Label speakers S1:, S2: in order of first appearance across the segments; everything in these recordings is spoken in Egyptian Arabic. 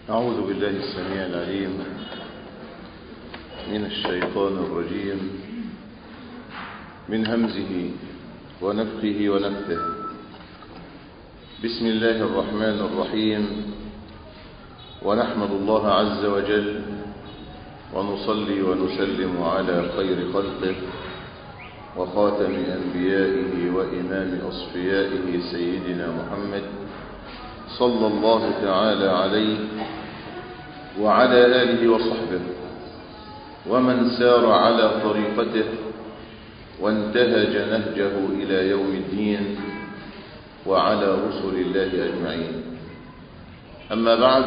S1: أعوذ بالله السميع العليم من الشيطان الرجيم من همزه ونفخه ونفثه بسم الله الرحمن الرحيم ونحمد الله عز وجل ونصلي ونسلم على خير خلقه وخاتم أنبيائه وإمام أصفيائه سيدنا محمد صلى الله تعالى عليه وعلى آله وصحبه ومن سار على طريقته وانتهج نهجه إلى يوم الدين وعلى رسل الله أجمعين أما بعد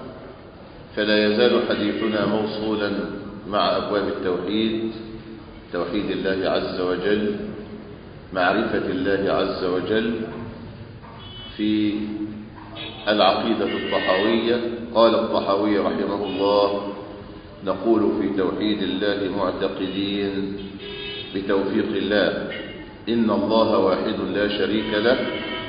S1: فلا يزال حديثنا موصولا مع أبواب التوحيد توحيد الله عز وجل معرفة الله عز وجل في العقيدة الطحاوية قال الطحاوي رحمه الله نقول في توحيد الله معتقدين بتوفيق الله إن الله واحد لا شريك له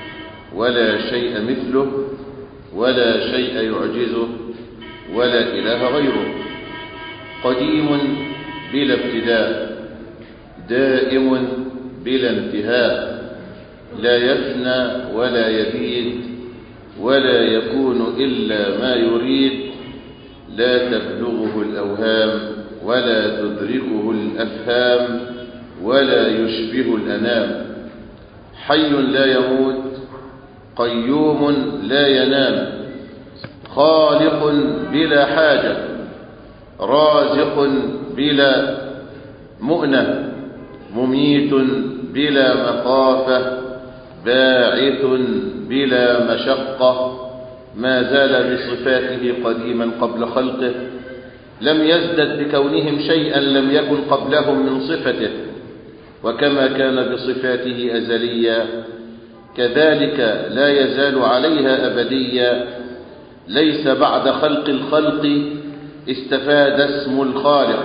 S1: ولا شيء مثله ولا شيء يعجزه ولا إله غيره قديم بلا ابتداء دائم بلا انتهاء لا يفنى ولا يبيد ولا يكون إلا ما يريد لا تبلغه الأوهام ولا تدركه الأفهام ولا يشبه الأنام حي لا يموت قيوم لا ينام خالق بلا حاجة رازق بلا مؤنة مميت بلا مخافة باعث بلا مشقة ما زال بصفاته قديما قبل خلقه لم يزدد بكونهم شيئا لم يكن قبلهم من صفته وكما كان بصفاته أزليا كذلك لا يزال عليها أبديا ليس بعد خلق الخلق استفاد اسم الخالق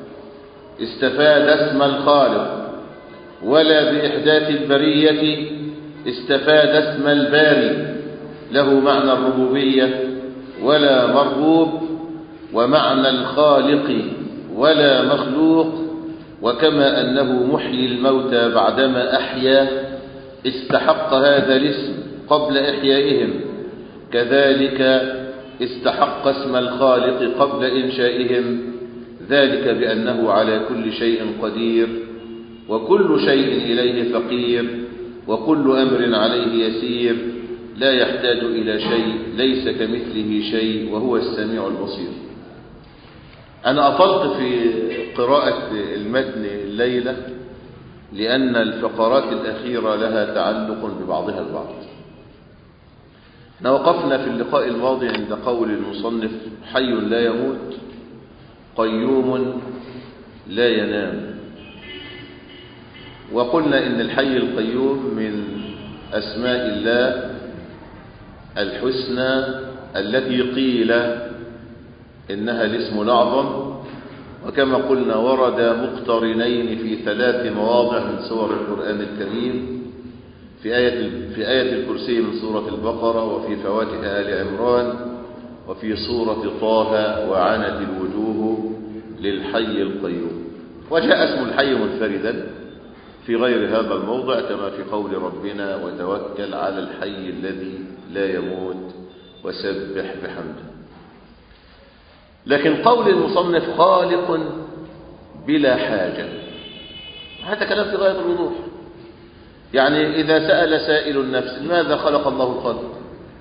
S1: استفاد اسم الخالق ولا بإحداث البرية استفاد اسم الباري له معنى الربوبية ولا مربوب ومعنى الخالق ولا مخلوق وكما أنه محيي الموتى بعدما أحيا استحق هذا الاسم قبل إحيائهم كذلك استحق اسم الخالق قبل إنشائهم ذلك بأنه على كل شيء قدير وكل شيء إليه فقير وكل أمر عليه يسير لا يحتاج إلى شيء ليس كمثله شيء وهو السميع البصير أنا أطلت في قراءة المتن الليلة لأن الفقرات الأخيرة لها تعلق ببعضها البعض وقفنا في اللقاء الماضي عند قول المصنف حي لا يموت قيوم لا ينام وقلنا إن الحي القيوم من أسماء الله الحسنى التي قيل إنها الاسم الأعظم وكما قلنا ورد مقترنين في ثلاث مواضع من سور القرآن الكريم في آية, في آية الكرسي من سورة البقرة وفي فواتح آل عمران وفي سورة طه وعنت الوجوه للحي القيوم وجاء اسم الحي منفردا في غير هذا الموضع كما في قول ربنا وتوكل على الحي الذي لا يموت وسبح بحمده لكن قول المصنف خالق بلا حاجة هذا كلام في غاية الوضوح يعني إذا سأل سائل النفس لماذا خلق الله الخلق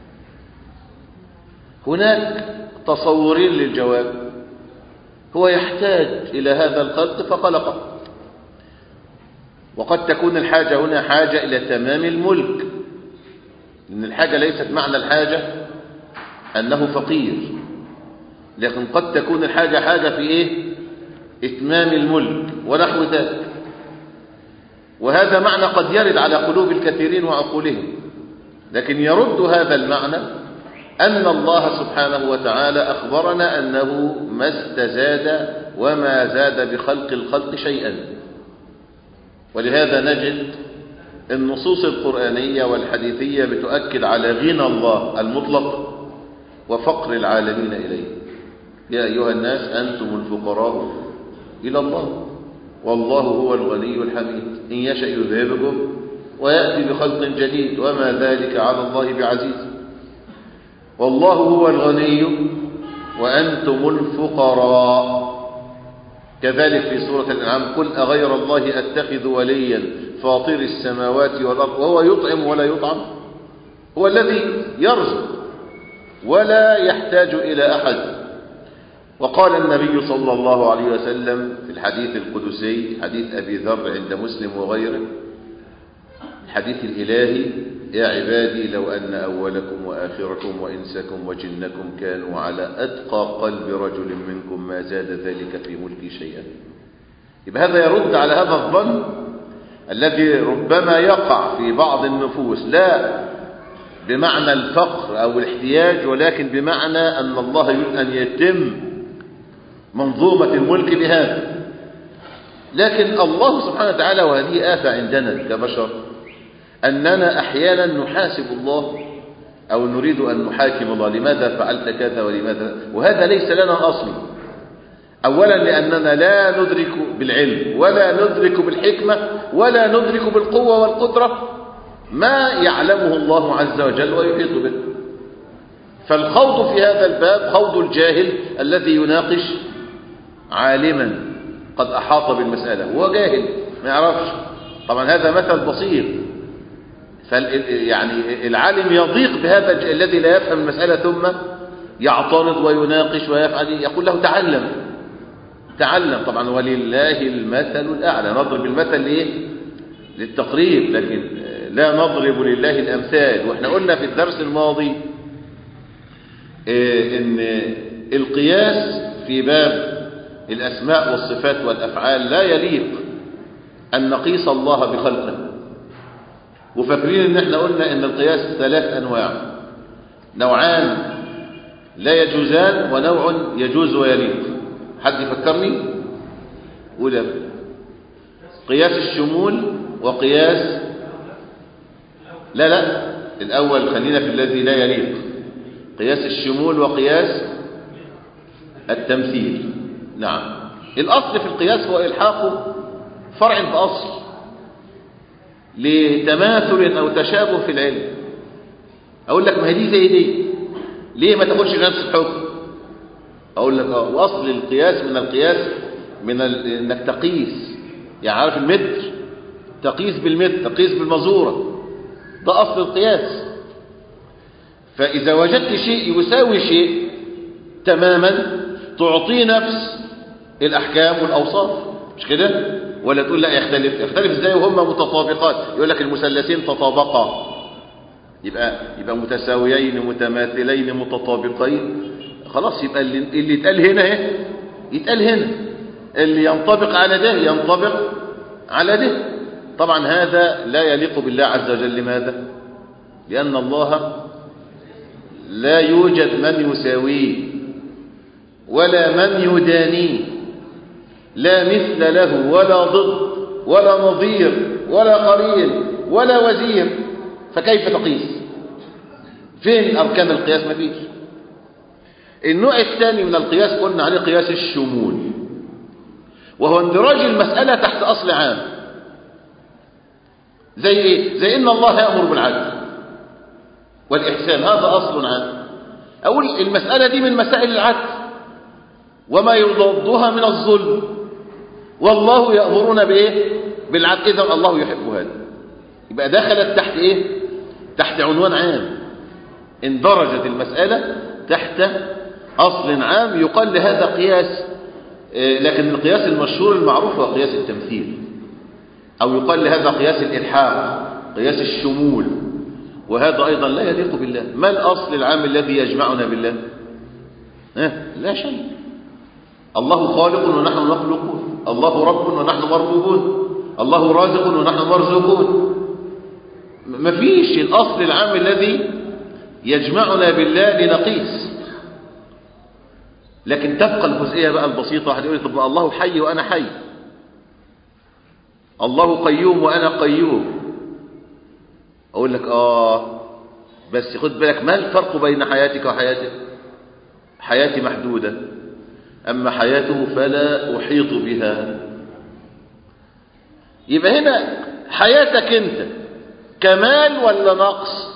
S1: هناك تصورين للجواب هو يحتاج إلى هذا الخلق فخلقه وقد تكون الحاجة هنا حاجة إلى تمام الملك لأن الحاجة ليست معنى الحاجة أنه فقير لكن قد تكون الحاجة حاجة في إيه إتمام الملك ونحو ذلك وهذا معنى قد يرد على قلوب الكثيرين وعقولهم لكن يرد هذا المعنى أن الله سبحانه وتعالى أخبرنا أنه ما استزاد وما زاد بخلق الخلق شيئا ولهذا نجد النصوص القرآنية والحديثية بتؤكد على غنى الله المطلق وفقر العالمين إليه يا أيها الناس أنتم الفقراء إلى الله والله هو الغني الحميد إن يشأ يذهبكم ويأتي بخلق جديد وما ذلك على الله بعزيز والله هو الغني وأنتم الفقراء كذلك في سورة الأنعام قل أغير الله أتخذ وليا فاطر السماوات والأرض وهو يطعم ولا يطعم هو الذي يرزق ولا يحتاج إلى أحد وقال النبي صلى الله عليه وسلم في الحديث القدسي حديث أبي ذر عند مسلم وغيره الحديث الإلهي يا عبادي لو أن أولكم وآخركم وإنسكم وجنكم كانوا على أتقى قلب رجل منكم ما زاد ذلك في ملكي شيئا يبقى هذا يرد على هذا الظن الذي ربما يقع في بعض النفوس لا بمعنى الفقر أو الاحتياج ولكن بمعنى أن الله يريد أن يتم منظومة الملك بهذا لكن الله سبحانه وتعالى وهذه آفة عندنا كبشر أننا أحيانا نحاسب الله أو نريد أن نحاكم الله لماذا فعلت كذا ولماذا وهذا ليس لنا أصل أولا لأننا لا ندرك بالعلم ولا ندرك بالحكمة ولا ندرك بالقوة والقدرة ما يعلمه الله عز وجل ويحيط به فالخوض في هذا الباب خوض الجاهل الذي يناقش عالما قد أحاط بالمسألة هو جاهل ما يعرفش طبعا هذا مثل بسيط يعني العالم يضيق بهذا الذي لا يفهم المسألة ثم يعترض ويناقش ويفعل يقول له تعلم تعلم طبعا ولله المثل الأعلى نضرب المثل ليه للتقريب لكن لا نضرب لله الأمثال واحنا قلنا في الدرس الماضي ان القياس في باب الأسماء والصفات والأفعال لا يليق أن نقيس الله بخلقه وفاكرين ان احنا قلنا ان القياس ثلاث انواع نوعان لا يجوزان ونوع يجوز ويليق حد يفكرني قول قياس الشمول وقياس لا لا الاول خلينا في الذي لا يليق قياس الشمول وقياس التمثيل نعم الاصل في القياس هو الحاق فرع باصل لتماثل أو تشابه في العلم أقول لك ما هي دي زي دي ليه ما تاخدش نفس الحكم أقول لك اه وأصل القياس من القياس من ال... إنك تقيس يعني عارف المتر تقيس بالمتر تقيس بالمزورة ده أصل القياس فإذا وجدت شيء يساوي شيء تماما تعطيه نفس الأحكام والأوصاف مش كده ولا تقول لا يختلف يختلف ازاي وهم متطابقات يقول لك المثلثين تطابقا يبقى يبقى متساويين متماثلين متطابقين خلاص يبقى اللي, اللي يتقال هنا اهي يتقال هنا اللي ينطبق على ده ينطبق على ده طبعا هذا لا يليق بالله عز وجل لماذا لأن الله لا يوجد من يساويه ولا من يدانيه لا مثل له ولا ضد ولا نظير ولا قرين ولا وزير فكيف تقيس فين أركان القياس ما فيش النوع الثاني من القياس قلنا عليه قياس الشمول وهو اندراج المسألة تحت أصل عام زي ايه زي ان الله يأمر بالعدل والإحسان هذا أصل عام أقول المسألة دي من مسائل العدل وما يضادها من الظلم والله يأمرون بإيه بالعدل إذا الله يحب هذا يبقى دخلت تحت إيه تحت عنوان عام اندرجت المسألة تحت أصل عام يقال لهذا قياس لكن القياس المشهور المعروف هو قياس التمثيل أو يقال لهذا قياس الإلحاق قياس الشمول وهذا أيضا لا يليق بالله ما الأصل العام الذي يجمعنا بالله لا شيء الله خالق ونحن مخلوقون الله رب ونحن مربوبون الله رازق ونحن مرزوقون مفيش الأصل العام الذي يجمعنا بالله لنقيس لكن تبقى الجزئية بقى البسيطة واحد يقول طب الله حي وأنا حي الله قيوم وأنا قيوم أقول لك آه بس خد بالك ما الفرق بين حياتك وحياتك حياتي محدودة أما حياته فلا أحيط بها يبقى هنا حياتك أنت كمال ولا نقص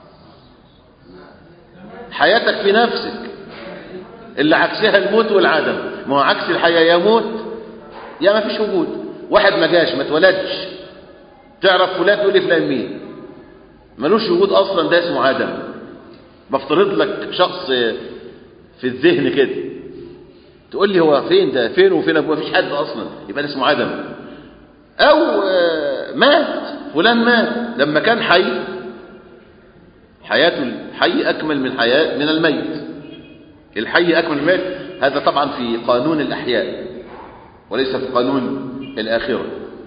S1: حياتك في نفسك اللي عكسها الموت والعدم ما هو عكس الحياة يموت يا ما فيش وجود واحد ما جاش ما اتولدش تعرف فلان تقول لي فلان مين ملوش وجود اصلا ده اسمه عدم بفترض لك شخص في الذهن كده تقول لي هو فين ده فين وفين ابوه مفيش حد اصلا يبقى ده اسمه عدم او مات فلان مات لما كان حي حياته الحي اكمل من حياه من الميت الحي اكمل من الميت هذا طبعا في قانون الاحياء وليس في قانون الاخره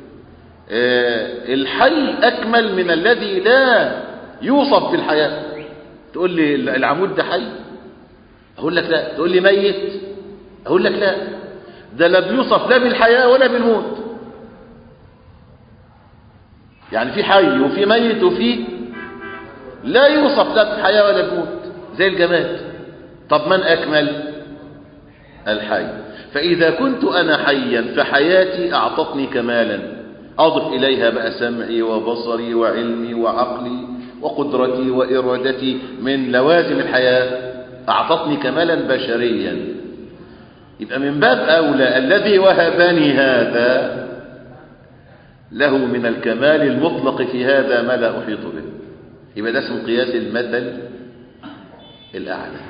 S1: الحي اكمل من الذي لا يوصف بالحياه تقول لي العمود ده حي اقول لك لا تقول لي ميت اقول لك لا ده لا بيوصف لا بالحياه ولا بالموت يعني في حي وفي ميت وفي لا يوصف لا بالحياه ولا بالموت زي الجماد طب من اكمل الحي فاذا كنت انا حيا فحياتي اعطتني كمالا اضف اليها بقى سمعي وبصري وعلمي وعقلي وقدرتي وارادتي من لوازم الحياه اعطتني كمالا بشريا يبقى من باب اولى الذي وهبني هذا له من الكمال المطلق في هذا ما لا احيط به يبقى ده اسمه قياس المثل الاعلى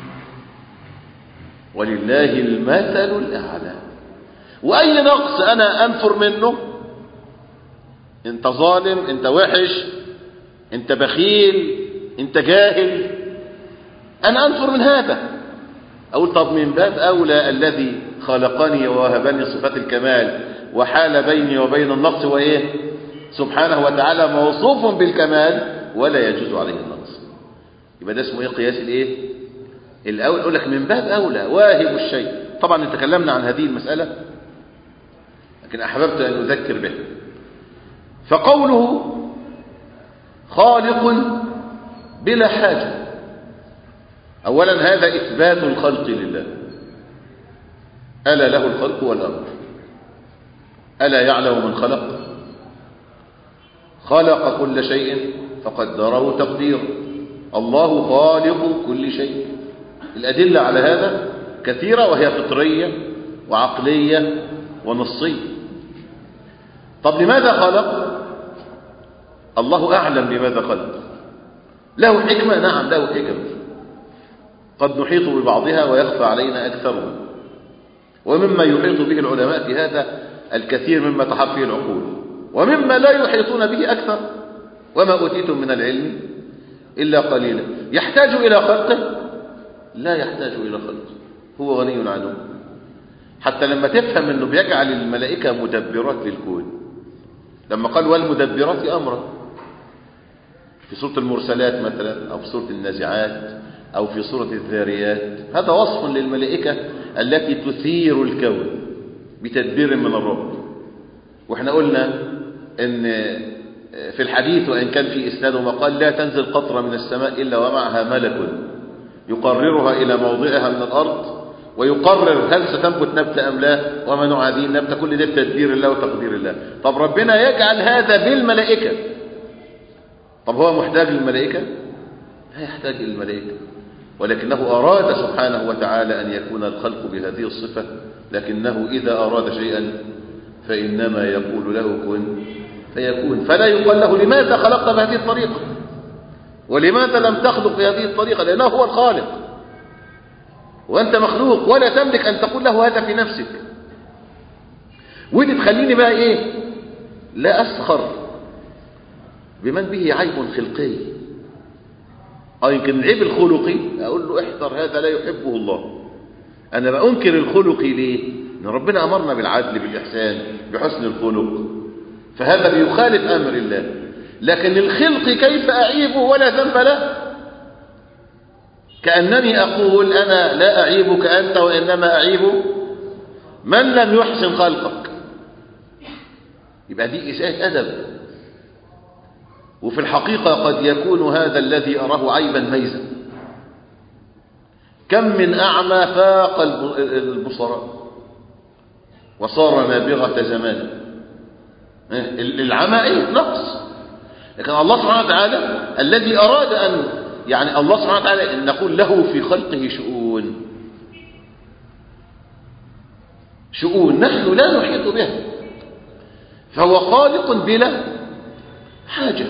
S1: ولله المثل الاعلى واي نقص انا انفر منه انت ظالم انت وحش انت بخيل انت جاهل انا انفر من هذا اقول طب من باب اولى الذي خلقني ووهبني صفات الكمال وحال بيني وبين النقص وايه سبحانه وتعالى موصوف بالكمال ولا يجوز عليه النقص يبقى ده اسمه ايه قياس الايه الاول اقول لك من باب اولى واهب الشيء طبعا تكلمنا عن هذه المساله لكن احببت ان اذكر به فقوله خالق بلا حاجه اولا هذا اثبات الخلق لله الا له الخلق والامر الا يعلم من خلق خلق كل شيء فقدره تقديرا الله خالق كل شيء الادله على هذا كثيره وهي فطريه وعقليه ونصيه طب لماذا خلق الله اعلم لماذا خلق له حكمه نعم له حكم قد نحيط ببعضها ويخفى علينا اكثرها ومما يحيط به العلماء في هذا الكثير مما تحط فيه العقول ومما لا يحيطون به أكثر وما أوتيتم من العلم إلا قليلا يحتاج إلى خلقه لا يحتاج إلى خلقه هو غني عنه حتى لما تفهم أنه بيجعل الملائكة مدبرات للكون لما قال والمدبرات أمرا في سورة المرسلات مثلا أو في سورة النازعات أو في سورة الذاريات هذا وصف للملائكة التي تثير الكون بتدبير من الرب واحنا قلنا ان في الحديث وان كان في اسناده مقال لا تنزل قطره من السماء الا ومعها ملك يقررها الى موضعها من الارض ويقرر هل ستنبت نبته ام لا وما نوع هذه النبته كل ده بتدبير الله وتقدير الله طب ربنا يجعل هذا بالملائكه طب هو محتاج للملائكه لا يحتاج الى الملائكه ولكنه اراد سبحانه وتعالى ان يكون الخلق بهذه الصفه لكنه إذا أراد شيئا فإنما يقول له كن فيكون فلا يقال له لماذا خلقت بهذه الطريقة ولماذا لم تخلق بهذه الطريقة لأنه هو الخالق وأنت مخلوق ولا تملك أن تقول له هذا في نفسك ودي تخليني بقى إيه لا أسخر بمن به عيب خلقي أو يمكن العيب الخلقي أقول له احذر هذا لا يحبه الله أنا بأنكر الخلق ليه؟ إن ربنا أمرنا بالعدل بالإحسان بحسن الخلق فهذا بيخالف أمر الله لكن الخلق كيف أعيبه ولا ذنب له كأنني أقول أنا لا أعيبك أنت وإنما أعيب من لم يحسن خلقك يبقى دي إساءة أدب وفي الحقيقة قد يكون هذا الذي أراه عيبا ميزا كم من أعمى فاق البصراء وصار نابغة زمان العمى ايه نقص لكن الله سبحانه وتعالى الذي أراد أن يعني الله سبحانه وتعالى أن نقول له في خلقه شؤون شؤون نحن لا نحيط بها فهو خالق بلا حاجة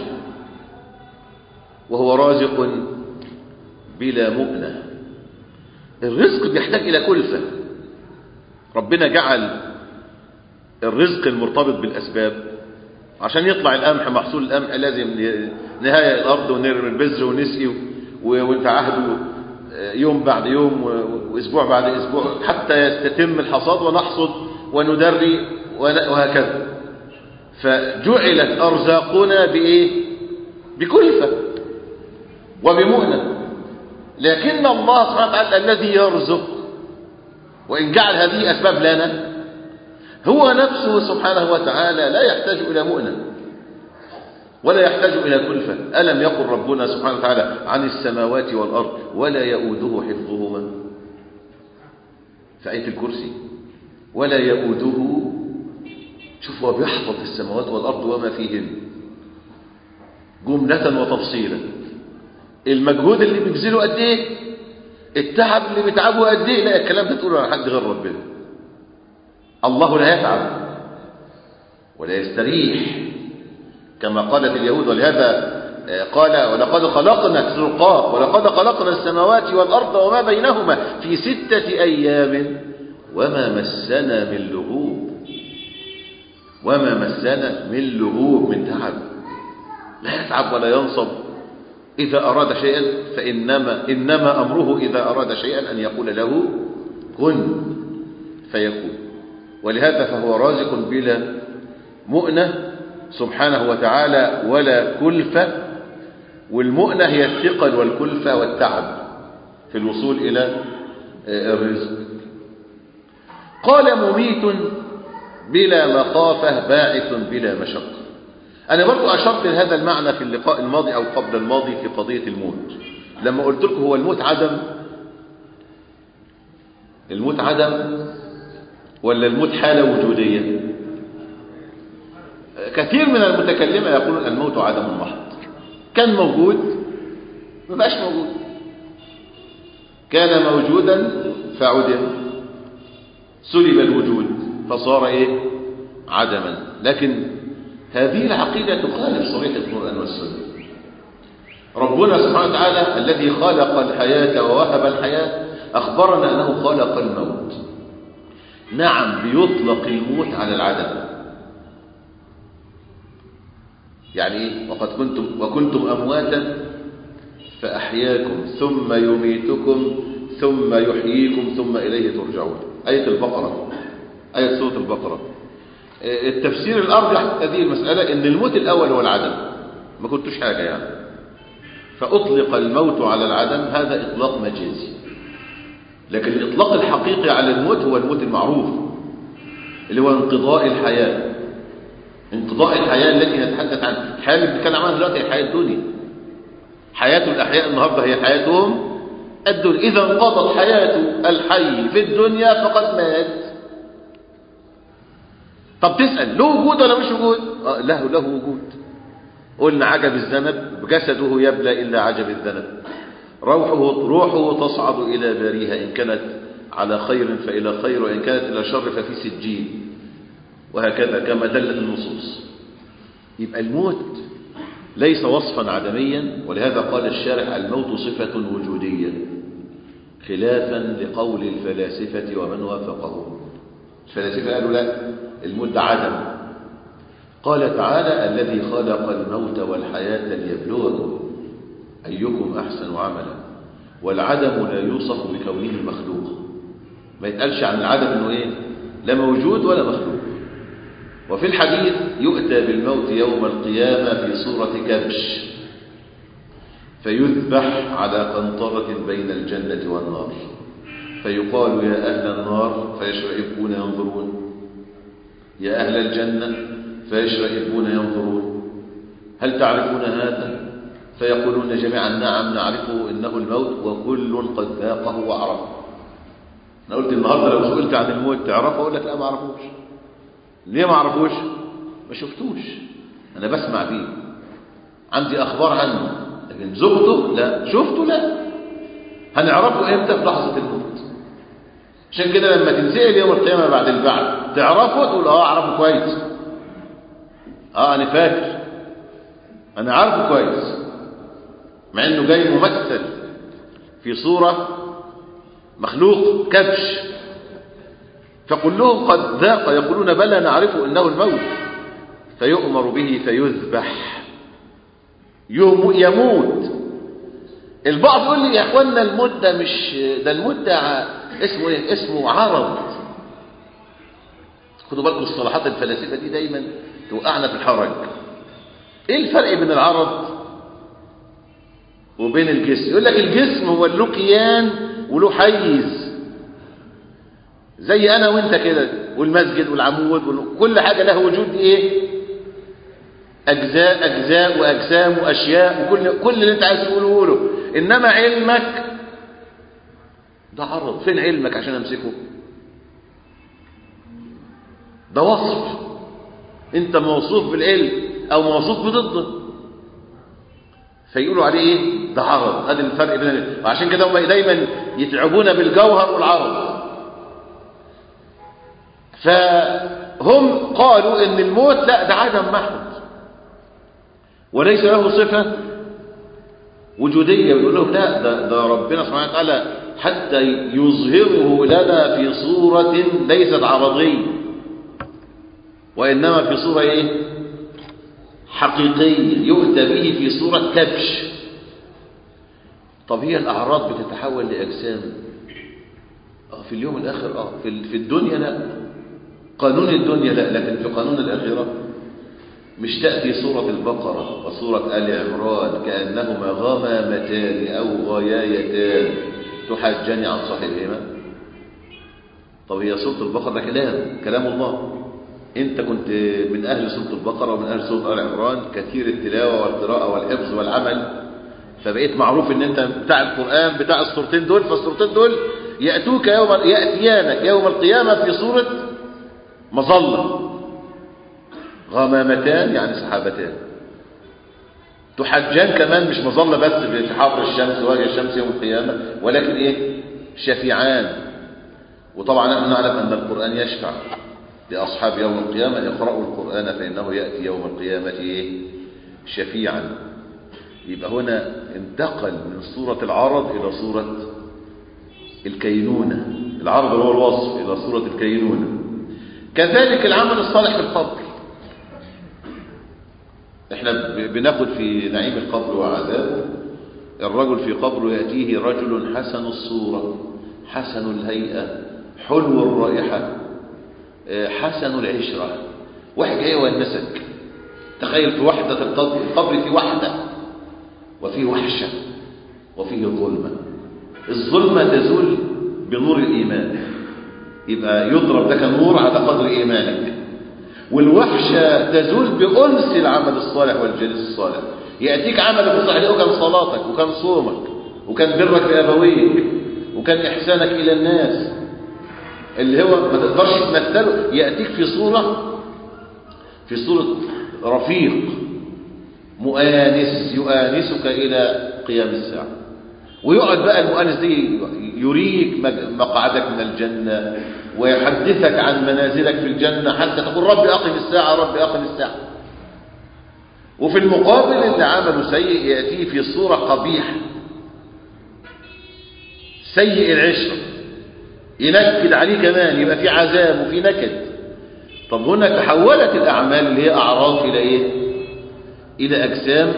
S1: وهو رازق بلا مؤنة الرزق بيحتاج إلى كلفة ربنا جعل الرزق المرتبط بالأسباب عشان يطلع القمح محصول القمح لازم نهاية الأرض ونرمي البذر ونسقي وانت عهده يوم بعد يوم واسبوع بعد اسبوع حتى يستتم الحصاد ونحصد وندري وهكذا فجعلت ارزاقنا بايه بكلفه وبمؤنه لكن الله سبحانه وتعالى الذي يرزق وان جعل هذه اسباب لنا هو نفسه سبحانه وتعالى لا يحتاج الى مؤنه ولا يحتاج إلى كلفة ألم يقل ربنا سبحانه وتعالى عن السماوات والأرض ولا يؤوده حفظهما في آية الكرسي ولا يؤوده شوف هو بيحفظ السماوات والأرض وما فيهن جملة وتفصيلا المجهود اللي بيبذله قد ايه التعب اللي بيتعبه قد ايه لا الكلام ده تقوله على حد غير ربنا الله لا يتعب ولا يستريح كما قالت اليهود ولهذا قال ولقد خلقنا الزرقاء ولقد خلقنا السماوات والأرض وما بينهما في ستة أيام وما مسنا من لغوب وما مسنا من لغوب من تعب لا يتعب ولا ينصب إذا أراد شيئا فإنما إنما أمره إذا أراد شيئا أن يقول له كن فيكون ولهذا فهو رازق بلا مؤنة سبحانه وتعالى ولا كلفة والمؤنة هي الثقل والكلفة والتعب في الوصول إلى الرزق قال مميت بلا مخافة باعث بلا مشقة أنا برضو أشرت لهذا المعنى في اللقاء الماضي أو قبل الماضي في قضية الموت لما قلت لكم هو الموت عدم الموت عدم ولا الموت حالة وجودية كثير من المتكلمة يقولون الموت عدم محض كان موجود ما بقاش موجود كان موجودا فعدم سلب الوجود فصار ايه عدما لكن هذه العقيدة تخالف صريح القرآن والسنة ربنا سبحانه وتعالى الذي خلق الحياة ووهب الحياة أخبرنا أنه خلق الموت نعم بيطلق الموت على العدم يعني ايه وقد كنتم وكنتم امواتا فاحياكم ثم يميتكم ثم يحييكم ثم اليه ترجعون ايه البقره ايه سوره البقره التفسير الارجح هذه المساله ان الموت الاول هو العدم ما كنتوش حاجه يعني فاطلق الموت على العدم هذا اطلاق مجازي لكن الاطلاق الحقيقي على الموت هو الموت المعروف اللي هو انقضاء الحياه انقضاء الحياة التي نتحدث عنها الحياة اللي بنتكلم عنها دلوقتي هي حياة الدنيا حياة الأحياء النهاردة هي حياتهم الدنيا إذا انقضت حياة الحي في الدنيا فقد مات طب تسأل له وجود ولا مش وجود آه له له وجود قلنا عجب الذنب جسده يبلى إلا عجب الذنب روحه روحه تصعد إلى باريها إن كانت على خير فإلى خير وإن كانت إلى شر ففي سجين وهكذا كما دلت النصوص يبقى الموت ليس وصفا عدميا ولهذا قال الشارح الموت صفة وجودية خلافا لقول الفلاسفة ومن وافقهم الفلاسفة قالوا لا الموت ده عدم قال تعالى الذي خلق الموت والحياة ليبلوكم أيكم أحسن عملا والعدم لا يوصف بكونه مخلوق ما يتقالش عن العدم انه ايه لا موجود ولا مخلوق وفي الحديث يؤتى بالموت يوم القيامة في صورة كبش فيذبح على قنطرة بين الجنة والنار فيقال يا أهل النار فيشرئبون ينظرون يا أهل الجنة فيشرئبون ينظرون هل تعرفون هذا فيقولون جميعا نعم نعرفه إنه الموت وكل قد ذاقه وعرفه أنا قلت النهاردة لو سئلت عن الموت تعرفه أقول لك لا ما أعرفوش ليه ما أعرفوش ما شفتوش أنا بسمع فيه عندي أخبار عنه لكن ذقته لا شفته لا هنعرفه إمتى في لحظة الموت عشان كده لما تنسأل يوم القيامة بعد البعث تعرفه تقول اه اعرفه كويس اه انا فاكر انا عارفه كويس مع انه جاي ممثل في صورة مخلوق كبش فكلهم قد ذاق يقولون بلى نعرفه انه الموت فيؤمر به فيذبح يموت البعض يقول لي يا اخوانا الموت ده مش ده الموت ده اسمه ايه اسمه عرض خدوا بالكم الصلاحات الفلاسفه دي دايما توقعنا في الحرج ايه الفرق بين العرض وبين الجسم يقول لك الجسم هو له كيان وله حيز زي انا وانت كده والمسجد والعمود وكل حاجه له وجود ايه اجزاء اجزاء واجسام واشياء وكل كل اللي انت عايز تقوله قوله انما علمك ده عرض فين علمك عشان امسكه ده وصف انت موصوف بالعلم او موصوف بضده فيقولوا عليه ايه ده عرض ادي الفرق بين وعشان كده هم دايما يتعبون بالجوهر والعرض فهم قالوا ان الموت لا ده عدم محض وليس له صفه وجوديه بيقول لهم لا ده, ده ربنا سبحانه وتعالى حتى يظهره لنا في صورة ليست عرضية وإنما في صورة إيه؟ حقيقية يؤتى به في صورة كبش طب هي الأعراض بتتحول لأجسام آه في اليوم الآخر آه في, في الدنيا لا قانون الدنيا لا لكن في قانون الآخرة مش تأتي سورة البقرة وسورة آل عمران كأنهما غمامتان أو غيايتان تحاجني عن صاحبهما طب هي سورة البقرة ده كلام كلام الله انت كنت من اهل سورة البقرة ومن اهل سورة آل عمران كثير التلاوة والقراءة والحفظ والعمل فبقيت معروف ان انت بتاع القرآن بتاع السورتين دول فالسورتين دول يأتوك يوم يأتيانك يوم القيامة في صورة مظلة غمامتان يعني سحابتان تحجان كمان مش مظلة بس في حر الشمس وجه الشمس يوم القيامة ولكن ايه شفيعان وطبعا نحن نعلم ان القرآن يشفع لأصحاب يوم القيامة اقرأوا القرآن فإنه يأتي يوم القيامة إيه؟ شفيعا يبقى هنا انتقل من صورة العرض إلى صورة الكينونة العرض هو الوصف إلى صورة الكينونة كذلك العمل الصالح في القبر احنا بناخد في نعيم القبر وعذابه الرجل في قبره يأتيه رجل حسن الصورة حسن الهيئة حلو الرائحة حسن العشرة واحد جاي وينسك تخيل في وحدة القبر القبر في وحدة وفيه وحشة وفيه ظلمة الظلمة تزول بنور الإيمان يبقى يضرب لك النور على قدر إيمانك والوحشة تزول بأنس العمل الصالح والجليس الصالح يأتيك عملك الصالح وكان صلاتك وكان صومك وكان برك بأبويك وكان إحسانك إلى الناس اللي هو ما تقدرش تمثله يأتيك في صورة في صورة رفيق مؤانس يؤانسك إلى قيام الساعة ويقعد بقى المؤانس دي يريك مقعدك من الجنة ويحدثك عن منازلك في الجنة حتى تقول ربي أقم الساعة ربي أقم الساعة وفي المقابل اللي عمله سيء يأتيه في صورة قبيحة سيء العشرة ينكد عليه كمان يبقى في عذاب وفي نكد طب هنا تحولت الأعمال اللي هي أعراض إلى إيه إلى أجسام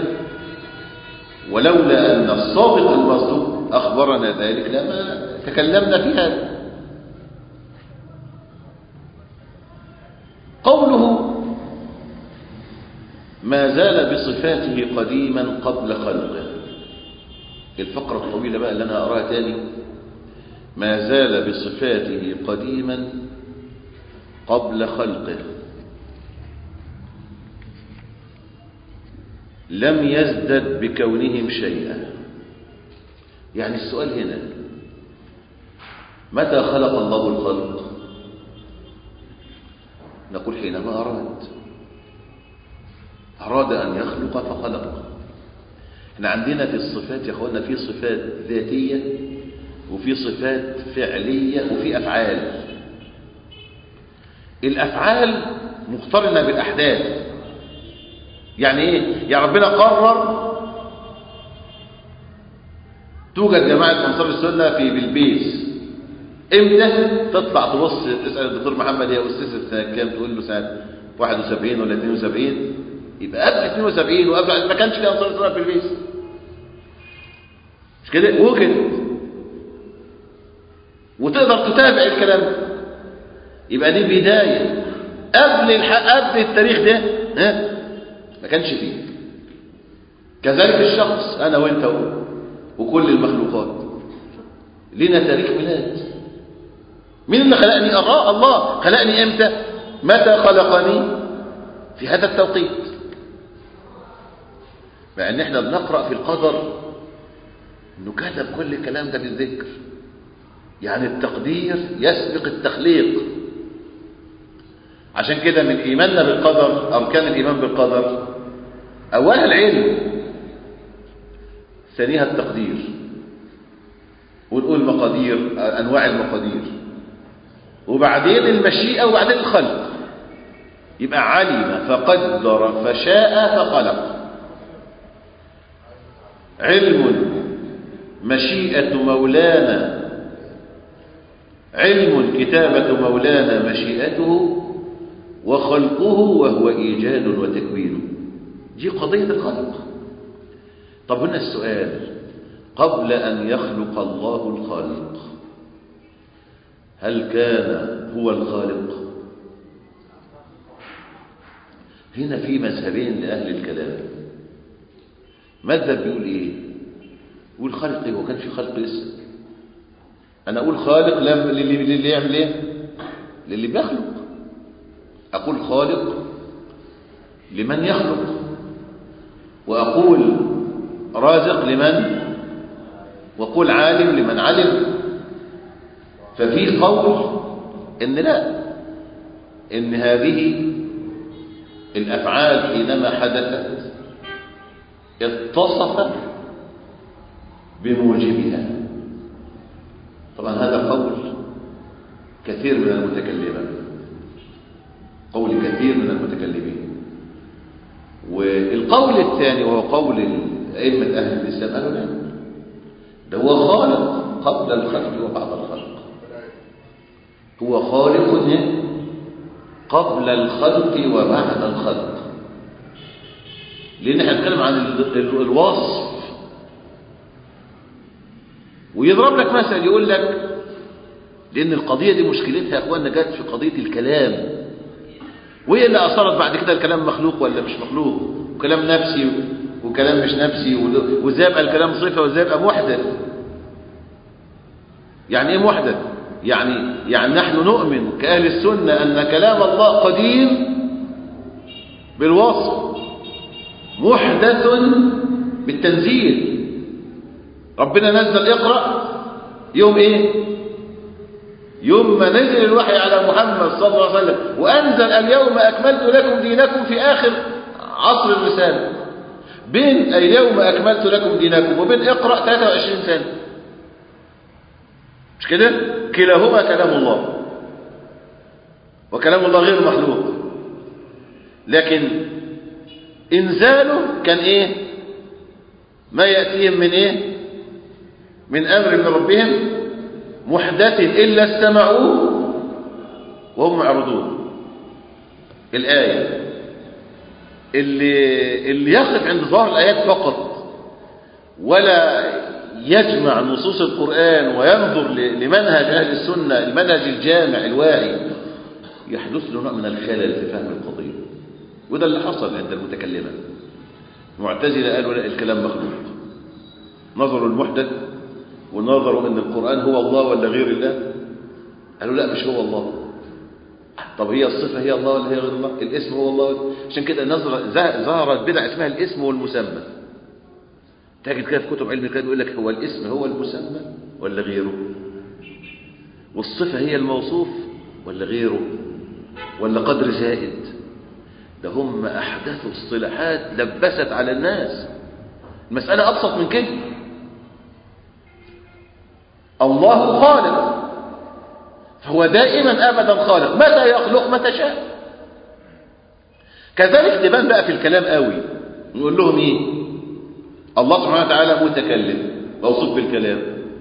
S1: ولولا أن الصادق المصدوق أخبرنا ذلك لما تكلمنا في هذا قوله ما زال بصفاته قديما قبل خلقه الفقرة الطويلة بقى اللي أنا أراها تاني ما زال بصفاته قديما قبل خلقه لم يزدد بكونهم شيئا يعني السؤال هنا متى خلق الله الخلق نقول حينما أراد أراد أن يخلق فخلق احنا عندنا في الصفات يا اخوانا في صفات ذاتية وفي صفات فعلية وفي أفعال الأفعال مقترنة بالأحداث يعني ايه يعني ربنا قرر توجد جماعة أنصار السنة في بلبيس امتى تطلع تبص تسأل الدكتور محمد يا أستاذ سنة كام تقول له سنة 71 ولا 72 يبقى قبل 72 وقبل ما كانش في أنصار السنة في بلبيس مش كده وجد وتقدر تتابع الكلام ده يبقى دي بداية قبل الحق قبل التاريخ ده ها ما كانش فيه كذلك الشخص أنا وأنت وكل المخلوقات لنا تاريخ ميلاد مين اللي خلقني الله الله خلقني امتى متى خلقني في هذا التوقيت مع ان احنا بنقرا في القدر انه كتب كل الكلام ده بالذكر يعني التقدير يسبق التخليق عشان كده من ايماننا بالقدر اركان الايمان بالقدر اولها العلم ثانيها التقدير ونقول مقادير انواع المقادير وبعدين المشيئه وبعدين الخلق يبقى علم فقدر فشاء فخلق علم مشيئه مولانا علم كتابه مولانا مشيئته وخلقه وهو ايجاد وتكوين دي قضيه الخلق طب هنا السؤال قبل أن يخلق الله الخالق هل كان هو الخالق هنا في مذهبين لأهل الكلام مذهب بيقول إيه يقول خالق إيه هو كان في خلق لسه أنا أقول خالق للي, للي يعمل إيه للي بيخلق أقول خالق لمن يخلق وأقول رازق لمن وقول عالم لمن علم ففي قول ان لا ان هذه الافعال حينما حدثت اتصفت بموجبها طبعا هذا قول كثير من المتكلمين قول كثير من المتكلمين والقول الثاني وهو قول أئمة أهل الإسلام قالوا لا ده هو خالق قبل الخلق وبعد الخلق هو خالق قبل الخلق وبعد الخلق لأن احنا بنتكلم عن الوصف ويضرب لك مثل يقول لك لأن القضية دي مشكلتها يا أخواننا جت في قضية الكلام وهي اللي أثرت بعد كده الكلام مخلوق ولا مش مخلوق وكلام نفسي وكلام مش نفسي وازاي يبقى الكلام صفه وازاي يبقى محدث يعني ايه محدث يعني يعني نحن نؤمن كاهل السنه ان كلام الله قديم بالوصف محدث بالتنزيل ربنا نزل اقرا يوم ايه يوم ما نزل الوحي على محمد صلى الله عليه وسلم وانزل اليوم اكملت لكم دينكم في اخر عصر الرساله بين اليوم أكملت لكم دينكم وبين اقرأ 23 سنة مش كده كلاهما كلام الله وكلام الله غير مخلوق لكن إنزاله كان إيه ما يأتيهم من إيه من أمر من ربهم محدث إلا استمعوه وهم معرضون الآية اللي اللي يقف عند ظاهر الآيات فقط ولا يجمع نصوص القرآن وينظر لمنهج أهل السنة المنهج الجامع الواعي يحدث له نوع من الخلل في فهم القضية وده اللي حصل عند المتكلمة المعتزلة قالوا لا الكلام مخلوق نظروا المحدث ونظروا ان القرآن هو الله ولا غير الله قالوا لا مش هو الله طب هي الصفة هي الله ولا هي غير الله الاسم هو الله عشان كده نظر ظهرت بدعة اسمها الاسم والمسمى تجد كده في كتب علم الكلام يقول لك هو الاسم هو المسمى ولا غيره والصفة هي الموصوف ولا غيره ولا قدر زائد ده هم أحدثوا اصطلاحات لبست على الناس المسألة أبسط من كده الله خالق فهو دائما أبدا خالق متى يخلق متى شاء كذلك تبان بقى في الكلام قوي نقول لهم ايه الله سبحانه وتعالى متكلم موصوف بالكلام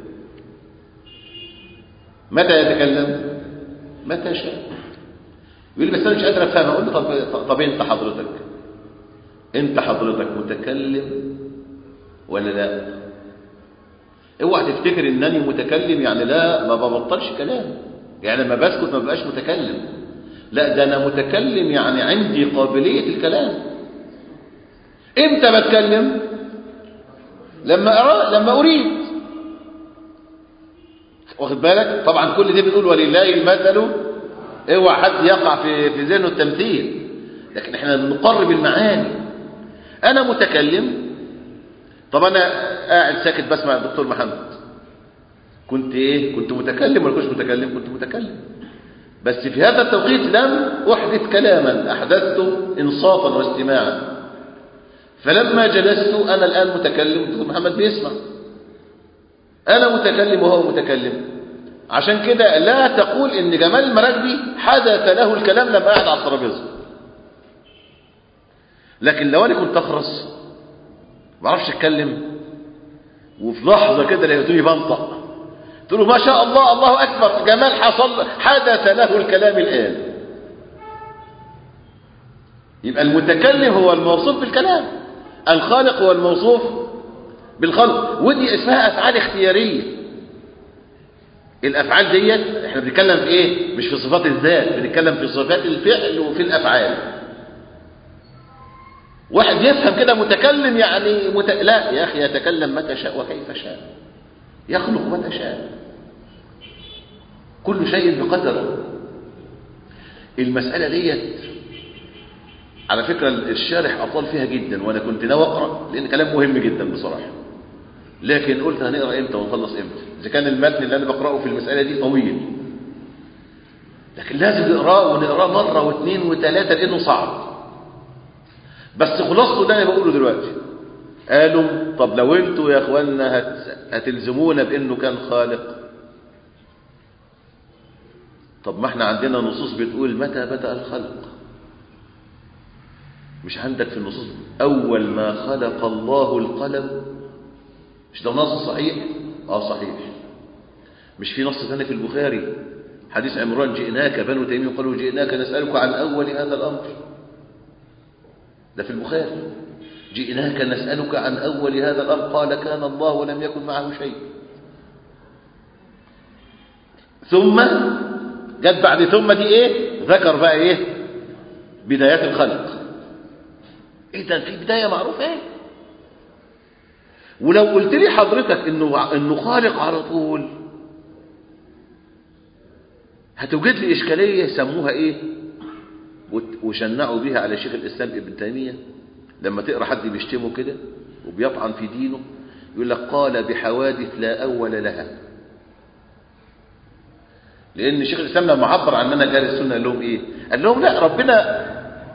S1: متى يتكلم متى شاء يقول لي بس انا مش قادر افهمها اقول له طب طب انت حضرتك انت حضرتك متكلم ولا لا اوعى تفتكر انني متكلم يعني لا ما ببطلش كلام يعني لما بسكت ما بقاش متكلم لا ده انا متكلم يعني عندي قابليه الكلام امتى بتكلم لما ارى لما اريد واخد بالك طبعا كل ده بنقول ولله المثل اوعى حد يقع في في ذهنه التمثيل لكن احنا بنقرب المعاني انا متكلم طب انا قاعد ساكت بسمع الدكتور محمد كنت ايه كنت متكلم ولا كنت متكلم كنت متكلم بس في هذا التوقيت لم احدث كلاما احدثته انصافا واستماعا فلما جلست انا الان متكلم الدكتور محمد بيسمع انا متكلم وهو متكلم عشان كده لا تقول ان جمال المراكبي حدث له الكلام لما قعد على الترابيزه لكن لو انا كنت اخرس ما اعرفش اتكلم وفي لحظه كده لقيتوني بنطق قلت له ما شاء الله الله اكبر جمال حصل حدث له الكلام الان يبقى المتكلم هو الموصوف بالكلام الخالق هو الموصوف بالخلق ودي اسمها افعال اختياريه الافعال ديت احنا بنتكلم في ايه مش في صفات الذات بنتكلم في صفات الفعل وفي الافعال واحد يفهم كده متكلم يعني مت... لا يا اخي يتكلم متى شاء وكيف شاء يخلق متى شاء كل شيء بقدر المسألة ديت على فكرة الشارح أطال فيها جدا وأنا كنت ناوي أقرأ لأن كلام مهم جدا بصراحة لكن قلت هنقرأ إمتى ونخلص إمتى إذا كان المتن اللي أنا بقرأه في المسألة دي طويل لكن لازم نقراه ونقراه مرة واثنين وثلاثة لأنه صعب بس خلاصته ده أنا بقوله دلوقتي قالوا طب لو انتوا يا اخوانا هت... هتلزمونا بانه كان خالق طب ما احنا عندنا نصوص بتقول متى بدأ الخلق مش عندك في النصوص أول ما خلق الله القلم مش ده نص صحيح اه صحيح مش في نص ثاني في البخاري حديث عمران جئناك بنو تيمية قالوا جئناك نسألك عن أول هذا الأمر ده في البخاري جئناك نسألك عن أول هذا الأمر قال كان الله ولم يكن معه شيء ثم جت بعد ثم دي ايه ذكر بقى ايه بدايات الخلق ايه ده في بداية معروفة ايه ولو قلت لي حضرتك انه انه خالق على طول هتوجد لي اشكاليه يسموها ايه وشنعوا بيها على شيخ الاسلام ابن تيميه لما تقرا حد بيشتمه كده وبيطعن في دينه يقول لك قال بحوادث لا اول لها لان شيخ الاسلام لما عبر عن انا جاري السنه قال لهم ايه قال لهم لا ربنا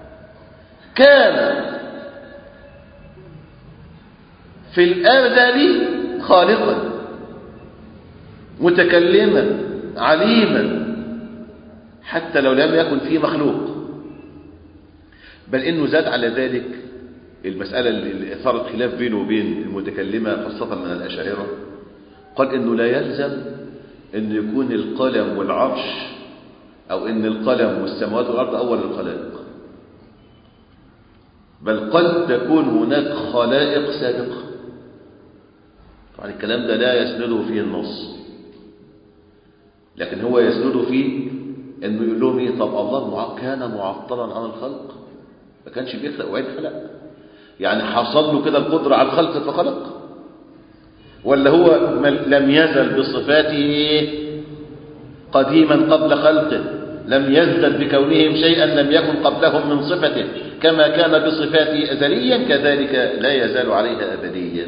S1: كان في الازل خالقا متكلما عليما حتى لو لم يكن فيه مخلوق بل انه زاد على ذلك المسألة اللي أثارت خلاف بينه وبين المتكلمة خاصة من الأشاعرة قال إنه لا يلزم أن يكون القلم والعرش أو أن القلم والسماوات والأرض أول الخلائق بل قد تكون هناك خلائق سابقة طبعا الكلام ده لا يسنده فيه النص لكن هو يسنده فيه انه يقول لهم ايه طب الله كان معطلا عن الخلق ما كانش بيخلق وعيد خلق يعني حصل له كده القدرة على الخلق فخلق ولا هو لم يزل بصفاته قديما قبل خلقه لم يزدد بكونهم شيئا لم يكن قبلهم من صفته كما كان بصفاته أزليا كذلك لا يزال عليها أبديا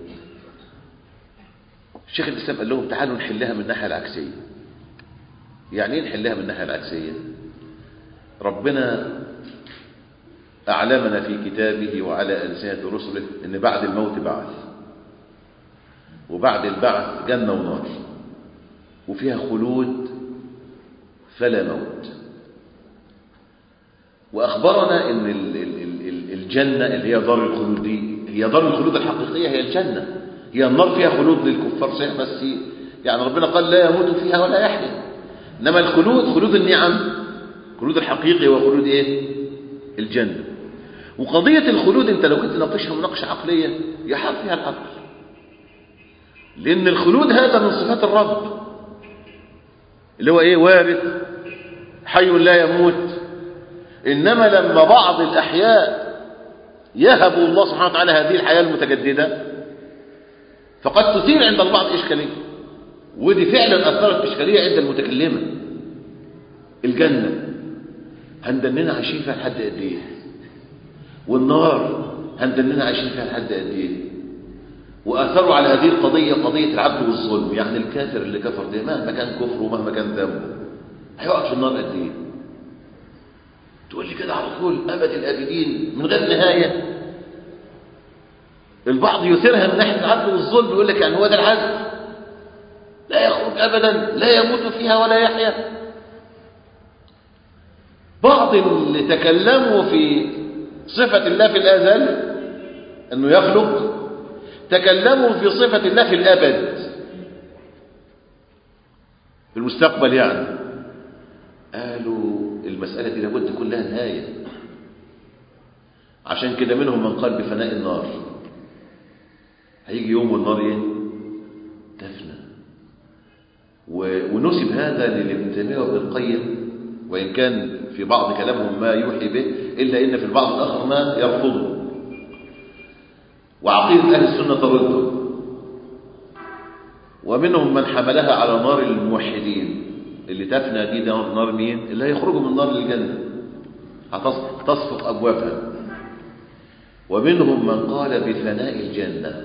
S1: الشيخ الإسلام قال لهم تعالوا نحلها من الناحية العكسية يعني ايه نحلها من الناحية العكسية ربنا أعلمنا في كتابه وعلى ألسنة رسله أن بعد الموت بعث وبعد البعث جنة ونار وفيها خلود فلا موت وأخبرنا أن الجنة اللي هي دار الخلود دي هي دار الخلود الحقيقية هي الجنة هي النار فيها خلود للكفار صحيح بس يعني ربنا قال لا يموت فيها ولا يحيا إنما الخلود خلود النعم خلود الحقيقي وخلود إيه الجنة وقضية الخلود أنت لو كنت ناقشها مناقشة عقلية يحال فيها العقل لأن الخلود هذا من صفات الرب اللي هو إيه وارث حي لا يموت إنما لما بعض الأحياء يهب الله سبحانه وتعالى هذه الحياة المتجددة فقد تثير عند البعض إشكالية ودي فعلا أثرت إشكالية عند المتكلمة الجنة هندننا عايشين فيها لحد قد إيه والنار هندننا عايشين فيها لحد قد إيه وأثروا على هذه القضية قضية العدل والظلم يعني الكافر اللي كفر ده مهما كان كفره ومهما كان ذنبه هيقعد في النار قد إيه تقول لي كده على طول أبد الآبدين من غير نهاية البعض يثيرها من ناحية العدل والظلم يقول لك يعني هو ده العدل لا يخرج أبدا لا يموت فيها ولا يحيا بعض اللي تكلموا في صفة الله في الأزل أنه يخلق تكلموا في صفة الله في الأبد في المستقبل يعني قالوا المسألة دي لابد تكون لها نهاية عشان كده منهم من قال بفناء النار هيجي يوم والنار ايه تفنى ونسب هذا لابن تيميه وابن القيم وان كان في بعض كلامهم ما يوحي به الا ان في البعض الاخر ما يرفضه وعقيده اهل السنه ترده ومنهم من حملها على نار الموحدين اللي تفنى دي نار, نار مين اللي هيخرجوا من نار الجنه هتصفق ابوابها ومنهم من قال بفناء الجنه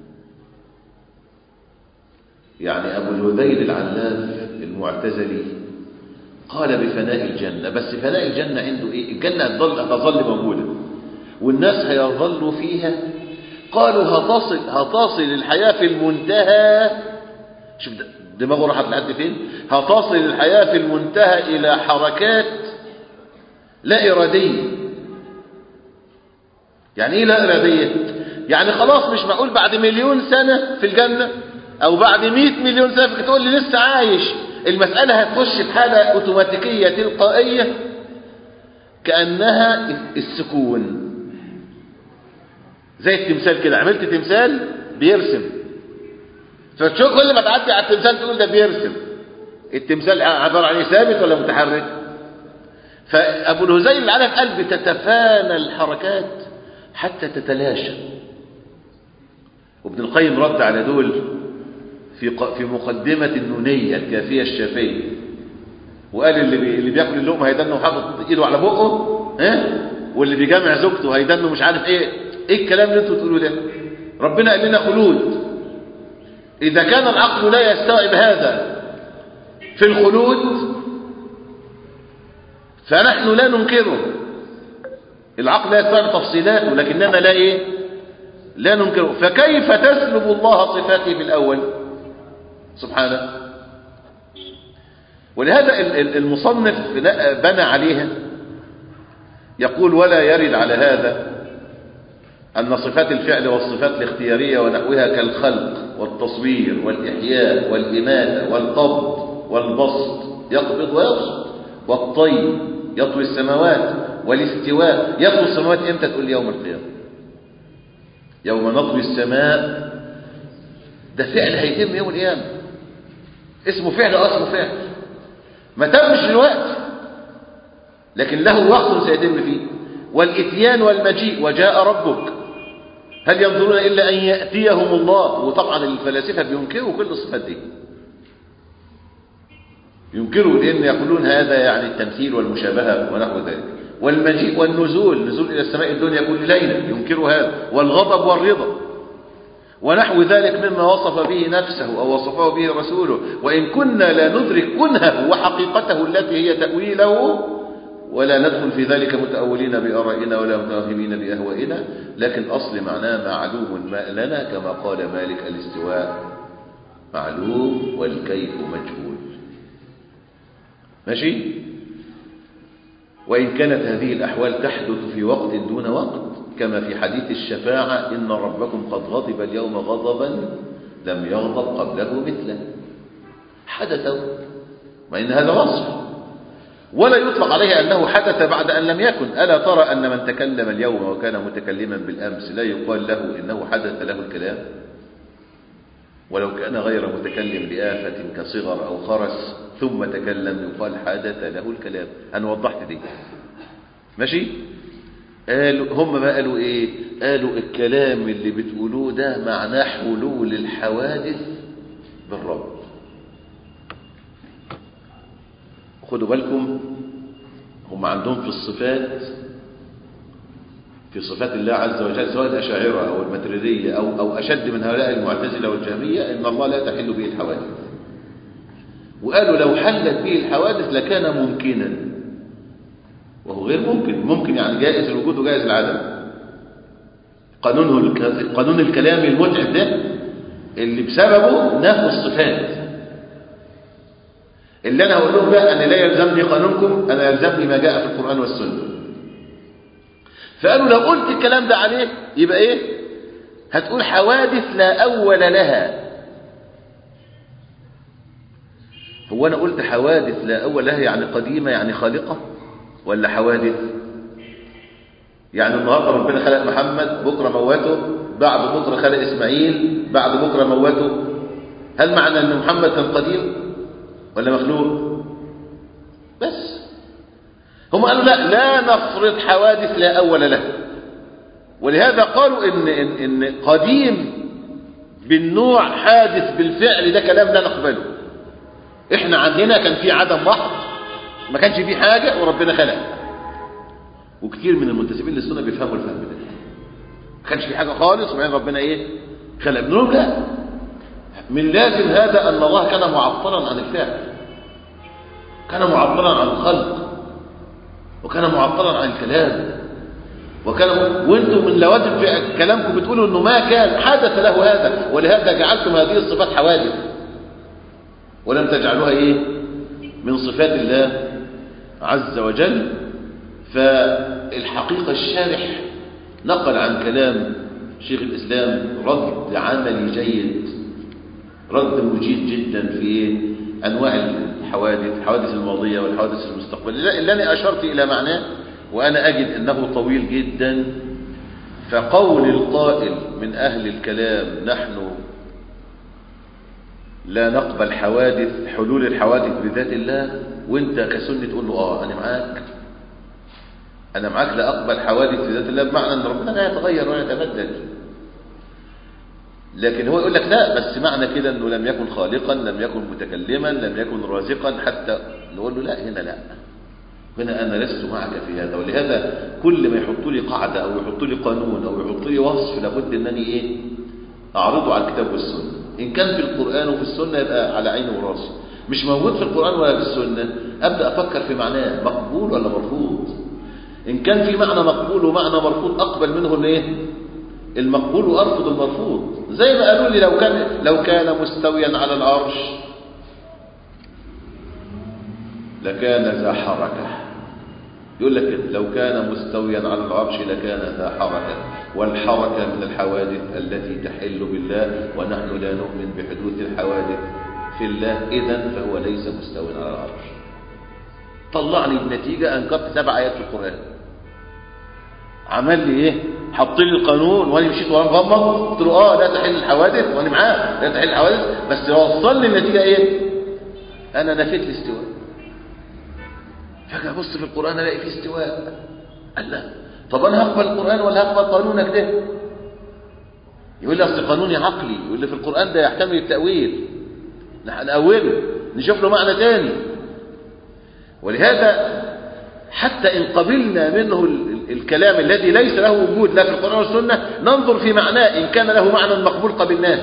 S1: يعني أبو الهذيل العلاف المعتزلي قال بفناء الجنة بس فناء الجنة عنده إيه الجنة هتظل, هتظل موجودة والناس هيظلوا فيها قالوا هتصل, هتصل الحياة في المنتهى شوف دماغه راحت لحد فين هتصل الحياة في المنتهى إلى حركات لا إرادية يعني إيه لا إرادية يعني خلاص مش معقول بعد مليون سنة في الجنة او بعد 100 مليون سنه تقول لي لسه عايش المساله هتخش في حاله اوتوماتيكيه تلقائيه كانها السكون زي التمثال كده عملت تمثال بيرسم فتشوف كل ما تعدي على التمثال تقول ده بيرسم التمثال عباره عن ايه ثابت ولا متحرك فابو الهذيل اللي على قلب تتفانى الحركات حتى تتلاشى وابن القيم رد على دول في في مقدمة النونية الكافية الشافية وقال اللي بي اللي بياكل اللقمة هيدنه حاطط ايده على بقه ها واللي بيجامع زوجته هيدنه مش عارف ايه ايه الكلام اللي انتوا بتقولوه ده ربنا قال لنا خلود اذا كان العقل لا يستوعب هذا في الخلود فنحن لا ننكره العقل لا يستوعب تفصيلاته لكننا لا ايه لا ننكره فكيف تسلب الله صفاته في الأول سبحانه ولهذا المصنف بنى عليها يقول ولا يرد على هذا أن صفات الفعل والصفات الاختيارية ونحوها كالخلق والتصوير والإحياء والإماتة والقبض والبسط يقبض ويبسط والطي يطوي السماوات والاستواء يطوي السماوات امتى تقول يوم القيامة يوم نطوي السماء ده فعل هيتم يوم القيامة اسمه فعل اسمه فعل ما تمش الوقت لكن له وقت سيتم فيه والاتيان والمجيء وجاء ربك هل ينظرون إلا أن يأتيهم الله وطبعا الفلاسفة بينكروا كل الصفات دي ينكروا لأن يقولون هذا يعني التمثيل والمشابهة ونحو ذلك والمجيء والنزول نزول إلى السماء الدنيا كل ليلة ينكروا هذا والغضب والرضا ونحو ذلك مما وصف به نفسه أو وصفه به رسوله وإن كنا لا ندرك كنهه وحقيقته التي هي تأويله ولا ندخل في ذلك متأولين بآرائنا ولا متوهمين بأهوائنا لكن أصل معناه معلوم ما لنا كما قال مالك الاستواء معلوم والكيف مجهول ماشي وإن كانت هذه الأحوال تحدث في وقت دون وقت كما في حديث الشفاعة إن ربكم قد غضب اليوم غضبا لم يغضب قبله مثله حدث وإن هذا وصف ولا يطلق عليه أنه حدث بعد أن لم يكن ألا ترى أن من تكلم اليوم وكان متكلما بالأمس لا يقال له إنه حدث له الكلام ولو كان غير متكلم بآفة كصغر أو خرس ثم تكلم يقال حدث له الكلام أنا وضحت دي ماشي قالوا هم ما قالوا ايه قالوا الكلام اللي بتقولوه ده معناه حلول الحوادث بالرب خدوا بالكم هم عندهم في الصفات في صفات الله عز وجل سواء الأشاعرة أو المتريدية أو, أو أشد من هؤلاء المعتزلة والجهمية إن الله لا تحل به الحوادث وقالوا لو حلت به الحوادث لكان ممكنا وهو غير ممكن ممكن يعني جائز الوجود وجائز العدم قانونه قانون الكلام المتعب ده اللي بسببه نفوا الصفات اللي انا هقول لهم بقى ان لا يلزمني قانونكم انا يلزمني ما جاء في القران والسنه فقالوا لو قلت الكلام ده عليه يبقى ايه هتقول حوادث لا اول لها هو انا قلت حوادث لا اول لها يعني قديمه يعني خالقه ولا حوادث يعني النهارده ربنا خلق محمد بكره موته بعد بكره خلق اسماعيل بعد بكره موته هل معنى ان محمد كان قديم ولا مخلوق بس هم قالوا لا لا نفرض حوادث لا اول لها ولهذا قالوا ان ان, إن قديم بالنوع حادث بالفعل ده كلام لا نقبله احنا عندنا كان في عدم محض ما كانش فيه حاجة وربنا خلق وكثير من المنتسبين للسنة بيفهموا الفهم ده ما كانش فيه حاجة خالص وبعدين ربنا ايه خلق منهم لا من لازم هذا أن الله كان معطلا عن الفعل كان معطلا عن الخلق وكان معطلا عن الكلام وكان وانتم من لوازم في كلامكم بتقولوا انه ما كان حدث له هذا ولهذا جعلتم هذه الصفات حوادث ولم تجعلوها ايه من صفات الله عز وجل فالحقيقة الشارح نقل عن كلام شيخ الإسلام رد عملي جيد رد مجيد جدا في أنواع الحوادث الحوادث الماضية والحوادث المستقبلية اللي أنا أشرت إلى معناه وأنا أجد أنه طويل جدا فقول القائل من أهل الكلام نحن لا نقبل حوادث حلول الحوادث بذات الله وانت كسني تقول له اه انا معاك انا معاك لا اقبل حوادث بذات الله بمعنى ان ربنا لا يتغير ولا يتبدل لكن هو يقول لك لا بس معنى كده انه لم يكن خالقا لم يكن متكلما لم يكن رازقا حتى نقول له لا هنا لا هنا انا لست معك في هذا ولهذا كل ما يحط لي قاعده او يحط لي قانون او يحط لي وصف لابد انني ايه اعرضه على الكتاب والسنه إن كان في القرآن وفي السنة يبقى على عيني وراسي مش موجود في القرآن ولا في السنة أبدأ أفكر في معناه مقبول ولا مرفوض إن كان في معنى مقبول ومعنى مرفوض أقبل منه الايه المقبول وأرفض المرفوض زي ما قالوا لي لو كان لو كان مستويا على العرش لكان ذا حركة يقول لك لو كان مستويا على العرش لكان ذا حركة والحركة من الحوادث التي تحل بالله ونحن لا نؤمن بحدوث الحوادث في الله إذا فهو ليس مستويا على العرش طلع لي النتيجة أنكرت سبع آيات في القرآن عمل لي إيه حط لي القانون وأنا مشيت وأنا مغمض قلت له آه لا تحل الحوادث وأنا معاه لا تحل الحوادث بس وصل لي النتيجة إيه أنا نفيت الاستواء فجأة أبص في القرآن ألاقي فيه استواء قال لا طب أنا هقبل القرآن ولا هقبل قانونك ده يقول لي أصل قانوني عقلي يقول لي في القرآن ده يحتمل التأويل نأوله نشوف له معنى تاني ولهذا حتى إن قبلنا منه الكلام الذي ليس له وجود لا في القرآن والسنة ننظر في معناه إن كان له معنى مقبول قبلناه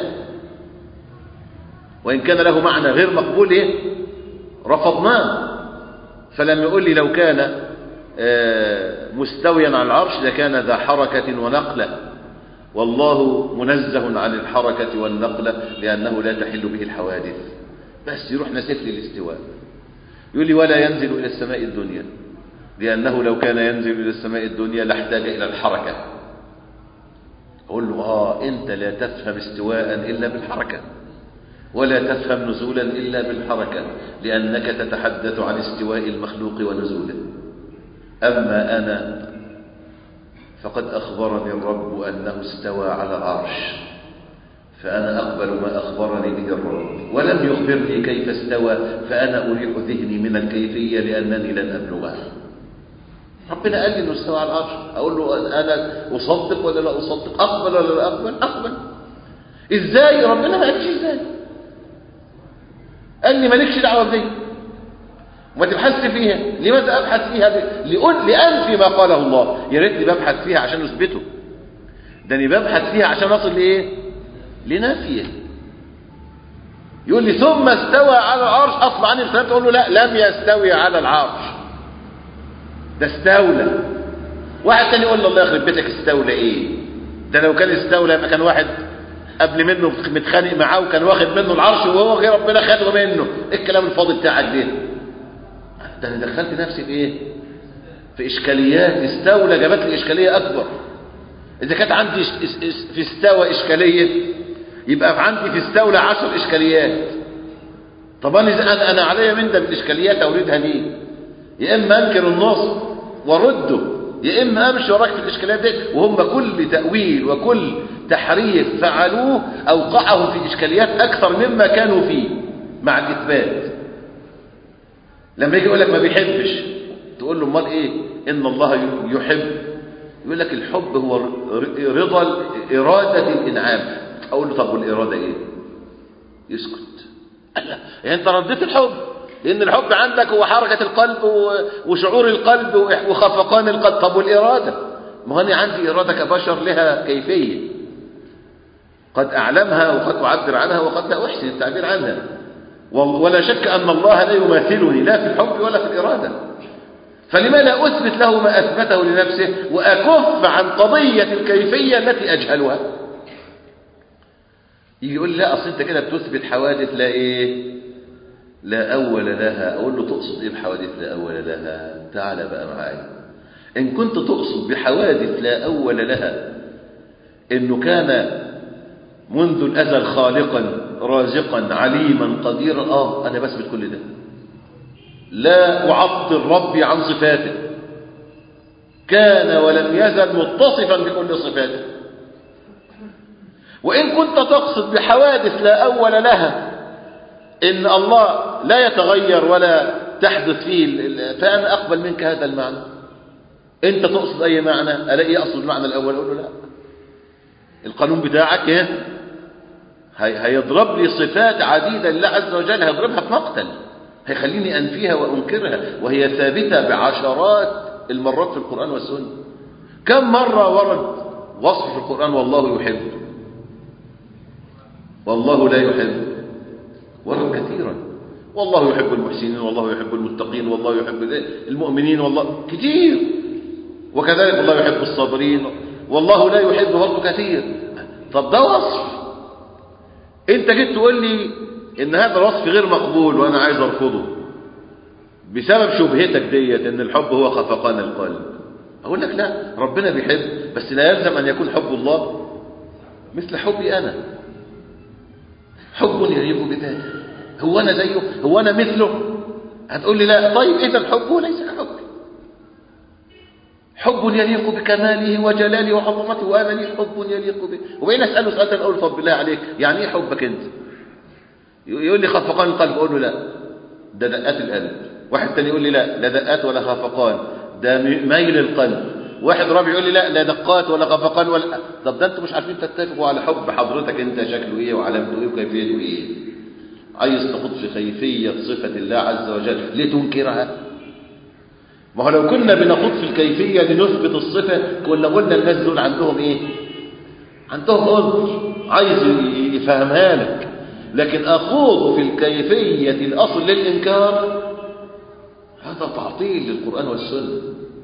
S1: وإن كان له معنى غير مقبول إيه؟ رفضناه فلما يقول لي لو كان مستويا على العرش لكان ذا حركة ونقلة والله منزه عن الحركة والنقلة لأنه لا تحل به الحوادث بس يروح نسف لي الاستواء يقول لي ولا ينزل إلى السماء الدنيا لأنه لو كان ينزل إلى السماء الدنيا لاحتاج إلى الحركة أقول له آه أنت لا تفهم استواء إلا بالحركة ولا تفهم نزولا إلا بالحركة لأنك تتحدث عن استواء المخلوق ونزوله أما أنا فقد أخبرني الرب أنه استوى على العرش فأنا أقبل ما أخبرني به الرب ولم يخبرني كيف استوى فأنا أريح ذهني من الكيفية لأنني لن أبلغها ربنا قال لي انه استوى على العرش اقول له انا اصدق ولا لا اصدق اقبل ولا لا اقبل اقبل ازاي ربنا ما قالش ازاي قال لي مالكش دعوه بدي وما تبحثش فيها لماذا ابحث فيها لانفي ما قاله الله يا ريتني ببحث فيها عشان اثبته ده انا ببحث فيها عشان اصل لايه لنفيه يقول لي ثم استوى على العرش اطلع عني الكلام تقول له لا لم يستوي على العرش ده استولى واحد تاني يقول له الله يخرب بيتك استولى ايه ده لو كان استولى يبقى كان واحد قبل منه متخانق معاه وكان واخد منه العرش وهو غير ربنا خده منه ايه الكلام الفاضي بتاعك ده ده انا دخلت نفسي في ايه في اشكاليات استولى جابت لي اشكاليه اكبر اذا كانت عندي في استوى اشكاليه يبقى عندي في استولى عشر اشكاليات طب انا انا عليا من ده بالاشكاليات اوريدها ليه يا اما انكر النص وارده يا اما امشي وراك في الاشكاليات دي وهم كل تاويل وكل تحريف فعلوه اوقعهم في اشكاليات اكثر مما كانوا فيه مع الاثبات لما يجي يقول لك ما بيحبش تقول له امال ايه ان الله يحب يقول لك الحب هو رضا اراده الانعام اقول له طب والاراده ايه يسكت يعني انت رديت الحب لأن الحب عندك هو حركة القلب وشعور القلب وخفقان القلب طب والإرادة ما أنا عندي إرادة كبشر لها كيفية قد أعلمها وقد أعبر عنها وقد لا أحسن التعبير عنها ولا شك أن الله لا يماثلني لا في الحب ولا في الإرادة فلما لا أثبت له ما أثبته لنفسه وأكف عن قضية الكيفية التي أجهلها يجي يقول لا أصل أنت كده بتثبت حوادث لا إيه لا أول لها أقول له تقصد إيه بحوادث لا أول لها تعال بقى معايا إن كنت تقصد بحوادث لا أول لها إنه كان منذ الأزل خالقا رازقا عليما قديرا آه أنا بثبت كل ده لا أعطل ربي عن صفاته كان ولم يزل متصفا بكل صفاته وإن كنت تقصد بحوادث لا أول لها إن الله لا يتغير ولا تحدث فيه فأنا أقبل منك هذا المعنى أنت تقصد أي معنى ألاقي أقصد المعنى الأول أقول له لا القانون بتاعك إيه؟ هيضرب لي صفات عديدة لله عز وجل هيضربها في مقتل هيخليني أنفيها وأنكرها وهي ثابتة بعشرات المرات في القرآن والسنة كم مرة ورد وصف في القرآن والله يحب والله لا يحب ورد كثيرا والله يحب المحسنين والله يحب المتقين والله يحب المؤمنين والله كثير وكذلك الله يحب الصابرين والله لا يحب برضه كثير طب ده وصف انت جيت تقول لي ان هذا الوصف غير مقبول وانا عايز ارفضه بسبب شبهتك ديت ان الحب هو خفقان القلب اقول لك لا ربنا بيحب بس لا يلزم ان يكون حب الله مثل حبي انا حب يليق بذاته هو انا زيه هو انا مثله هتقول لي لا طيب اذا الحب ليس كحبي حب يليق بكماله وجلاله وعظمته وانا لي حب يليق به وبين اساله سؤال اقول طب بالله عليك يعني ايه حبك انت يقول لي خفقان القلب اقول له لا ده دقات القلب واحد تاني يقول لي لا لا دقات ولا خفقان ده ميل القلب واحد رابع يقول لي لا لا دقات ولا خفقان ولا طب ده انتوا مش عارفين تتفقوا على حب حضرتك انت شكله ايه وعلامته ايه وكيفيته ايه عايز تخوض في كيفيه صفه الله عز وجل لتنكرها ما هو لو كنا بنخوض في الكيفية لنثبت الصفة كنا قلنا الناس دول عندهم ايه عندهم عذر عايز يفهمها لك لكن أخوض في الكيفية الأصل للإنكار هذا تعطيل للقرآن والسنة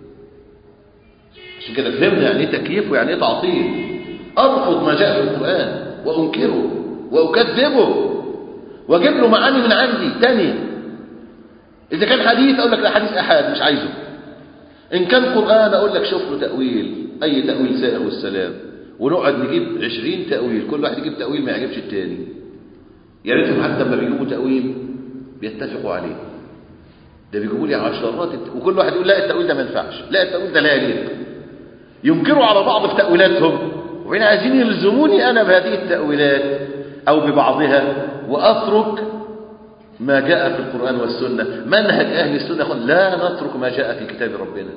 S1: عشان كده فهمنا يعني ايه تكييف ويعني ايه تعطيل أرفض ما جاء في القرآن وأنكره وأكذبه وأجيب له معاني من عندي تاني إذا كان حديث أقول لك لا حديث أحد مش عايزه إن كان قرآن أقول لك شوف له تأويل أي تأويل سائغ والسلام ونقعد نجيب عشرين تأويل كل واحد يجيب تأويل ما يعجبش التاني يا ريتهم حتى لما بيجيبوا تأويل بيتفقوا عليه ده بيجيبوا لي عشرات الت... وكل واحد يقول لا التأويل ده ما ينفعش لا التأويل ده لا يليق ينكروا على بعض في تأويلاتهم وبين عايزين يلزموني أنا بهذه التأويلات أو ببعضها وأترك ما جاء في القرآن والسنة منهج أهل السنة يقول لا نترك ما جاء في كتاب ربنا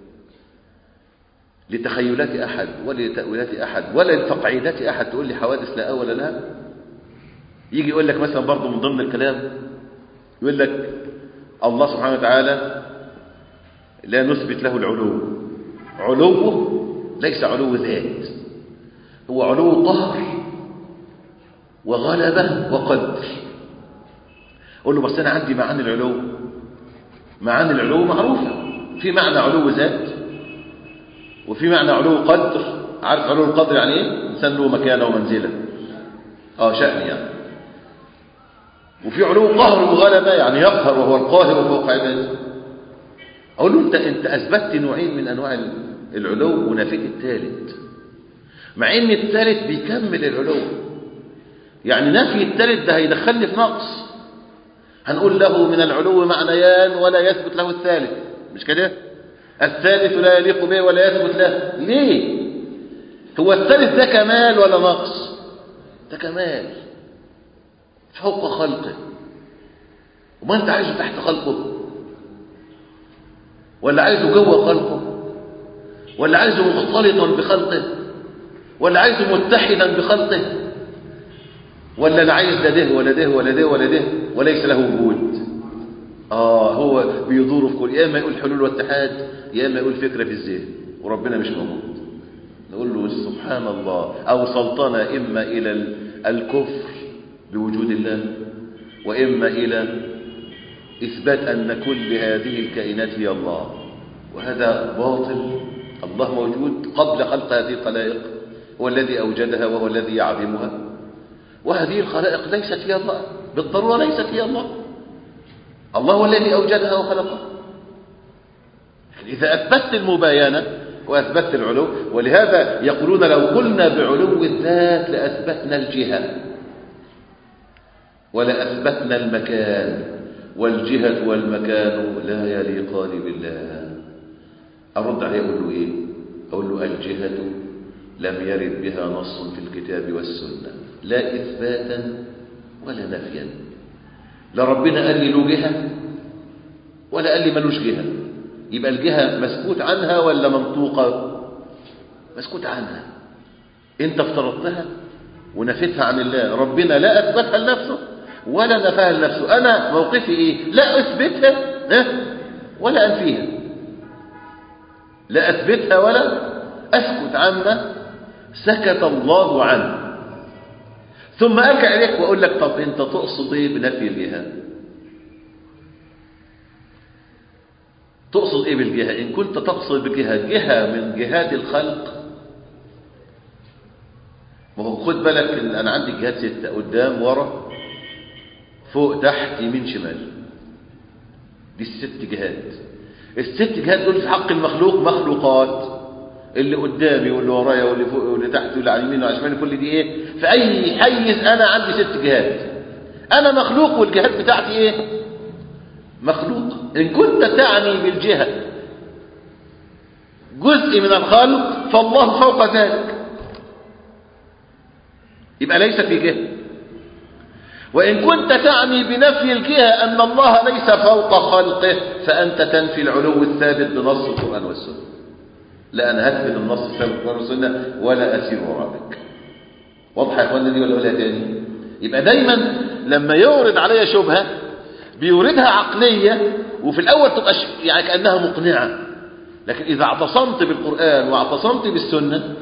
S1: لتخيلات أحد ولا لتأويلات أحد ولا لتقعيدات أحد تقول لي حوادث لا أول لها يجي يقول لك مثلا برضه من ضمن الكلام يقول لك الله سبحانه وتعالى لا نثبت له العلو علوه ليس علو ذات هو علو قهر وغلبة وقدر قول له بس أنا عندي معاني العلو معاني العلو معروفة في معنى علو ذات وفي معنى علو قدر عارف علو القدر يعني ايه انسان له مكانه ومنزله اه شأن يعني وفي علو قهر وغلبة يعني يقهر وهو القاهر فوق عباده اقول له انت انت اثبتت نوعين من انواع العلو ونفيت الثالث مع ان الثالث بيكمل العلو يعني نفي الثالث ده هيدخلني في نقص هنقول له من العلو معنيان ولا يثبت له الثالث مش كده الثالث لا يليق به ولا يثبت له ليه هو الثالث ده كمال ولا نقص ده كمال فوق خلقه وما انت عايزه تحت خلقه ولا عايزه جوه خلقه ولا عايزه مختلطا بخلقه ولا عايزه متحدا بخلقه ولا لا عايز لا ده ولا ده ولا ده ولا ده وليس له وجود اه هو بيدور في كل يا اما يقول حلول واتحاد يا اما يقول فكره في الذهن وربنا مش موجود نقول له سبحان الله اوصلتنا اما الى الكفر بوجود الله واما الى اثبات ان كل هذه الكائنات هي الله وهذا باطل الله موجود قبل خلق هذه الخلائق هو الذي اوجدها وهو الذي يعظمها وهذه الخلائق ليست هي الله بالضروره ليست هي الله الله هو الذي أوجدها وخلقها إذا أثبتت المباينة وأثبتت العلو ولهذا يقولون لو قلنا بعلو الذات لأثبتنا الجهة ولأثبتنا المكان والجهة والمكان لا يليقان بالله أرد عليه أقول له إيه أقول له الجهة لم يرد بها نص في الكتاب والسنة لا إثباتا ولا نفيا لا ربنا قال لي له جهة ولا قال لي ملوش جهة يبقى الجهة مسكوت عنها ولا منطوقة مسكوت عنها انت افترضتها ونفيتها عن الله ربنا لا أثبتها لنفسه ولا نفاها لنفسه أنا موقفي إيه لا أثبتها ها؟ ولا أنفيها لا أثبتها ولا أسكت عما سكت الله عنه ثم أرجع إليك وأقول لك طب أنت تقصد إيه بنفي الجهة تقصد إيه بالجهة إن كنت تقصد بجهة جهة من جهات الخلق ما هو خد بالك إن أنا عندي جهات ستة قدام ورا فوق تحت يمين شمال دي الست جهات الست جهات دول في حق المخلوق مخلوقات اللي قدامي واللي ورايا واللي فوق واللي تحت واللي على اليمين وعلى الشمال كل دي ايه في اي حيز انا عندي ست جهات انا مخلوق والجهات بتاعتي ايه مخلوق ان كنت تعني بالجهه جزء من الخلق فالله فوق ذلك يبقى ليس في جهه وإن كنت تعني بنفي الجهة أن الله ليس فوق خلقه فأنت تنفي العلو الثابت بنص القرآن والسنة لا أنا هثبت النص الثابت بالقرآن والسنة ولا أسير وراءك واضحة يا إخواننا دي ولا أقولها تاني يبقى دايما لما يورد علي شبهة بيوردها عقلية وفي الأول تبقى يعني كأنها مقنعة لكن إذا اعتصمت بالقرآن واعتصمت بالسنة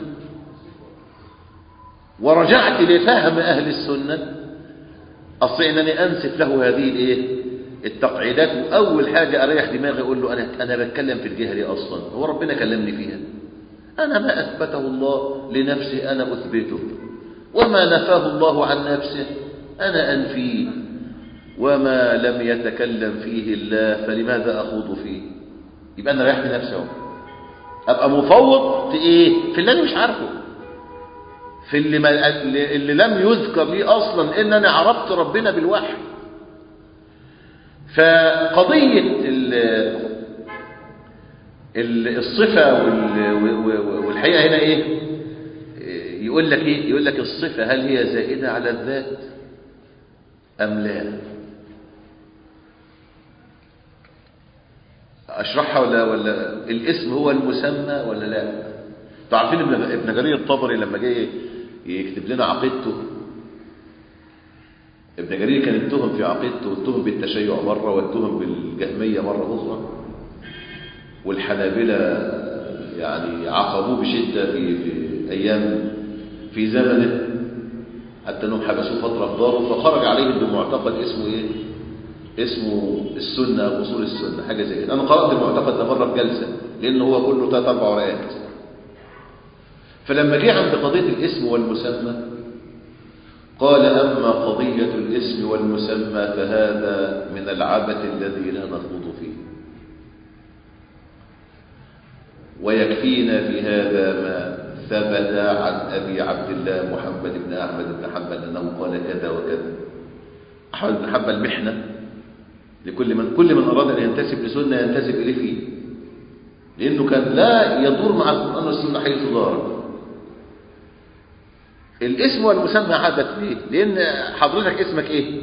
S1: ورجعت لفهم أهل السنة أصل إنني أنسف له هذه الإيه التقعيدات وأول حاجة أريح دماغي أقول له أنا, أنا بتكلم في الجهة دي أصلا هو ربنا كلمني فيها أنا ما أثبته الله لنفسي أنا أثبته وما نفاه الله عن نفسه أنا أنفيه وما لم يتكلم فيه الله فلماذا أخوض فيه يبقى أنا ريحت نفسي أهو أبقى مفوض في إيه في اللي أنا مش عارفه في اللي, ما اللي لم يذكر لي أصلا إن أنا عرفت ربنا بالوحي فقضية الصفة والحقيقة هنا إيه يقول لك إيه يقول لك الصفة هل هي زائدة على الذات أم لا أشرحها ولا ولا الاسم هو المسمى ولا لا تعرفين ابن جرير الطبري لما جه يكتب لنا عقيدته ابن جرير كان اتهم في عقيدته واتهم بالتشيع مرة واتهم بالجهمية مرة أخرى والحنابلة يعني عاقبوه بشدة في, في أيام في زمنه حتى أنهم حبسوه فترة في داره فخرج عليهم بمعتقد اسمه إيه؟ اسمه السنة أو أصول السنة حاجة زي كده أنا قرأت المعتقد ده مرة في جلسة لأنه هو كله ثلاث أربع ورقات فلما جه عند قضية الاسم والمسمى قال أما قضية الاسم والمسمى فهذا من العبث الذي لا نخوض فيه ويكفينا في هذا ما ثبت عن أبي عبد الله محمد بن أحمد بن حنبل أنه قال كذا وكذا أحمد بن حنبل محنة لكل من كل من أراد أن ينتسب لسنة ينتسب إليه فيه لأنه كان لا يدور مع القرآن والسنة حيث دار الاسم والمسمى عادت ليه لأن حضرتك اسمك إيه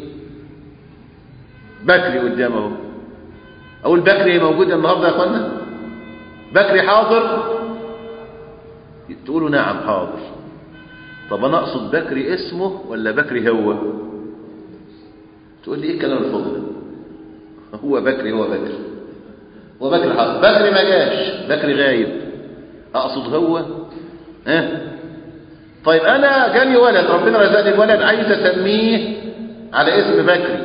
S1: بكري قدامه أقول بكري موجود النهاردة يا أخوانا بكري حاضر تقولوا نعم حاضر طب أنا أقصد بكري اسمه ولا بكري هو تقول لي إيه الكلام الفضل هو بكري هو بكري هو بكري حاضر بكري ما جاش بكري غايب أقصد هو ها طيب أنا جالي ولد ربنا رزقني الولد عايز أسميه على اسم بكري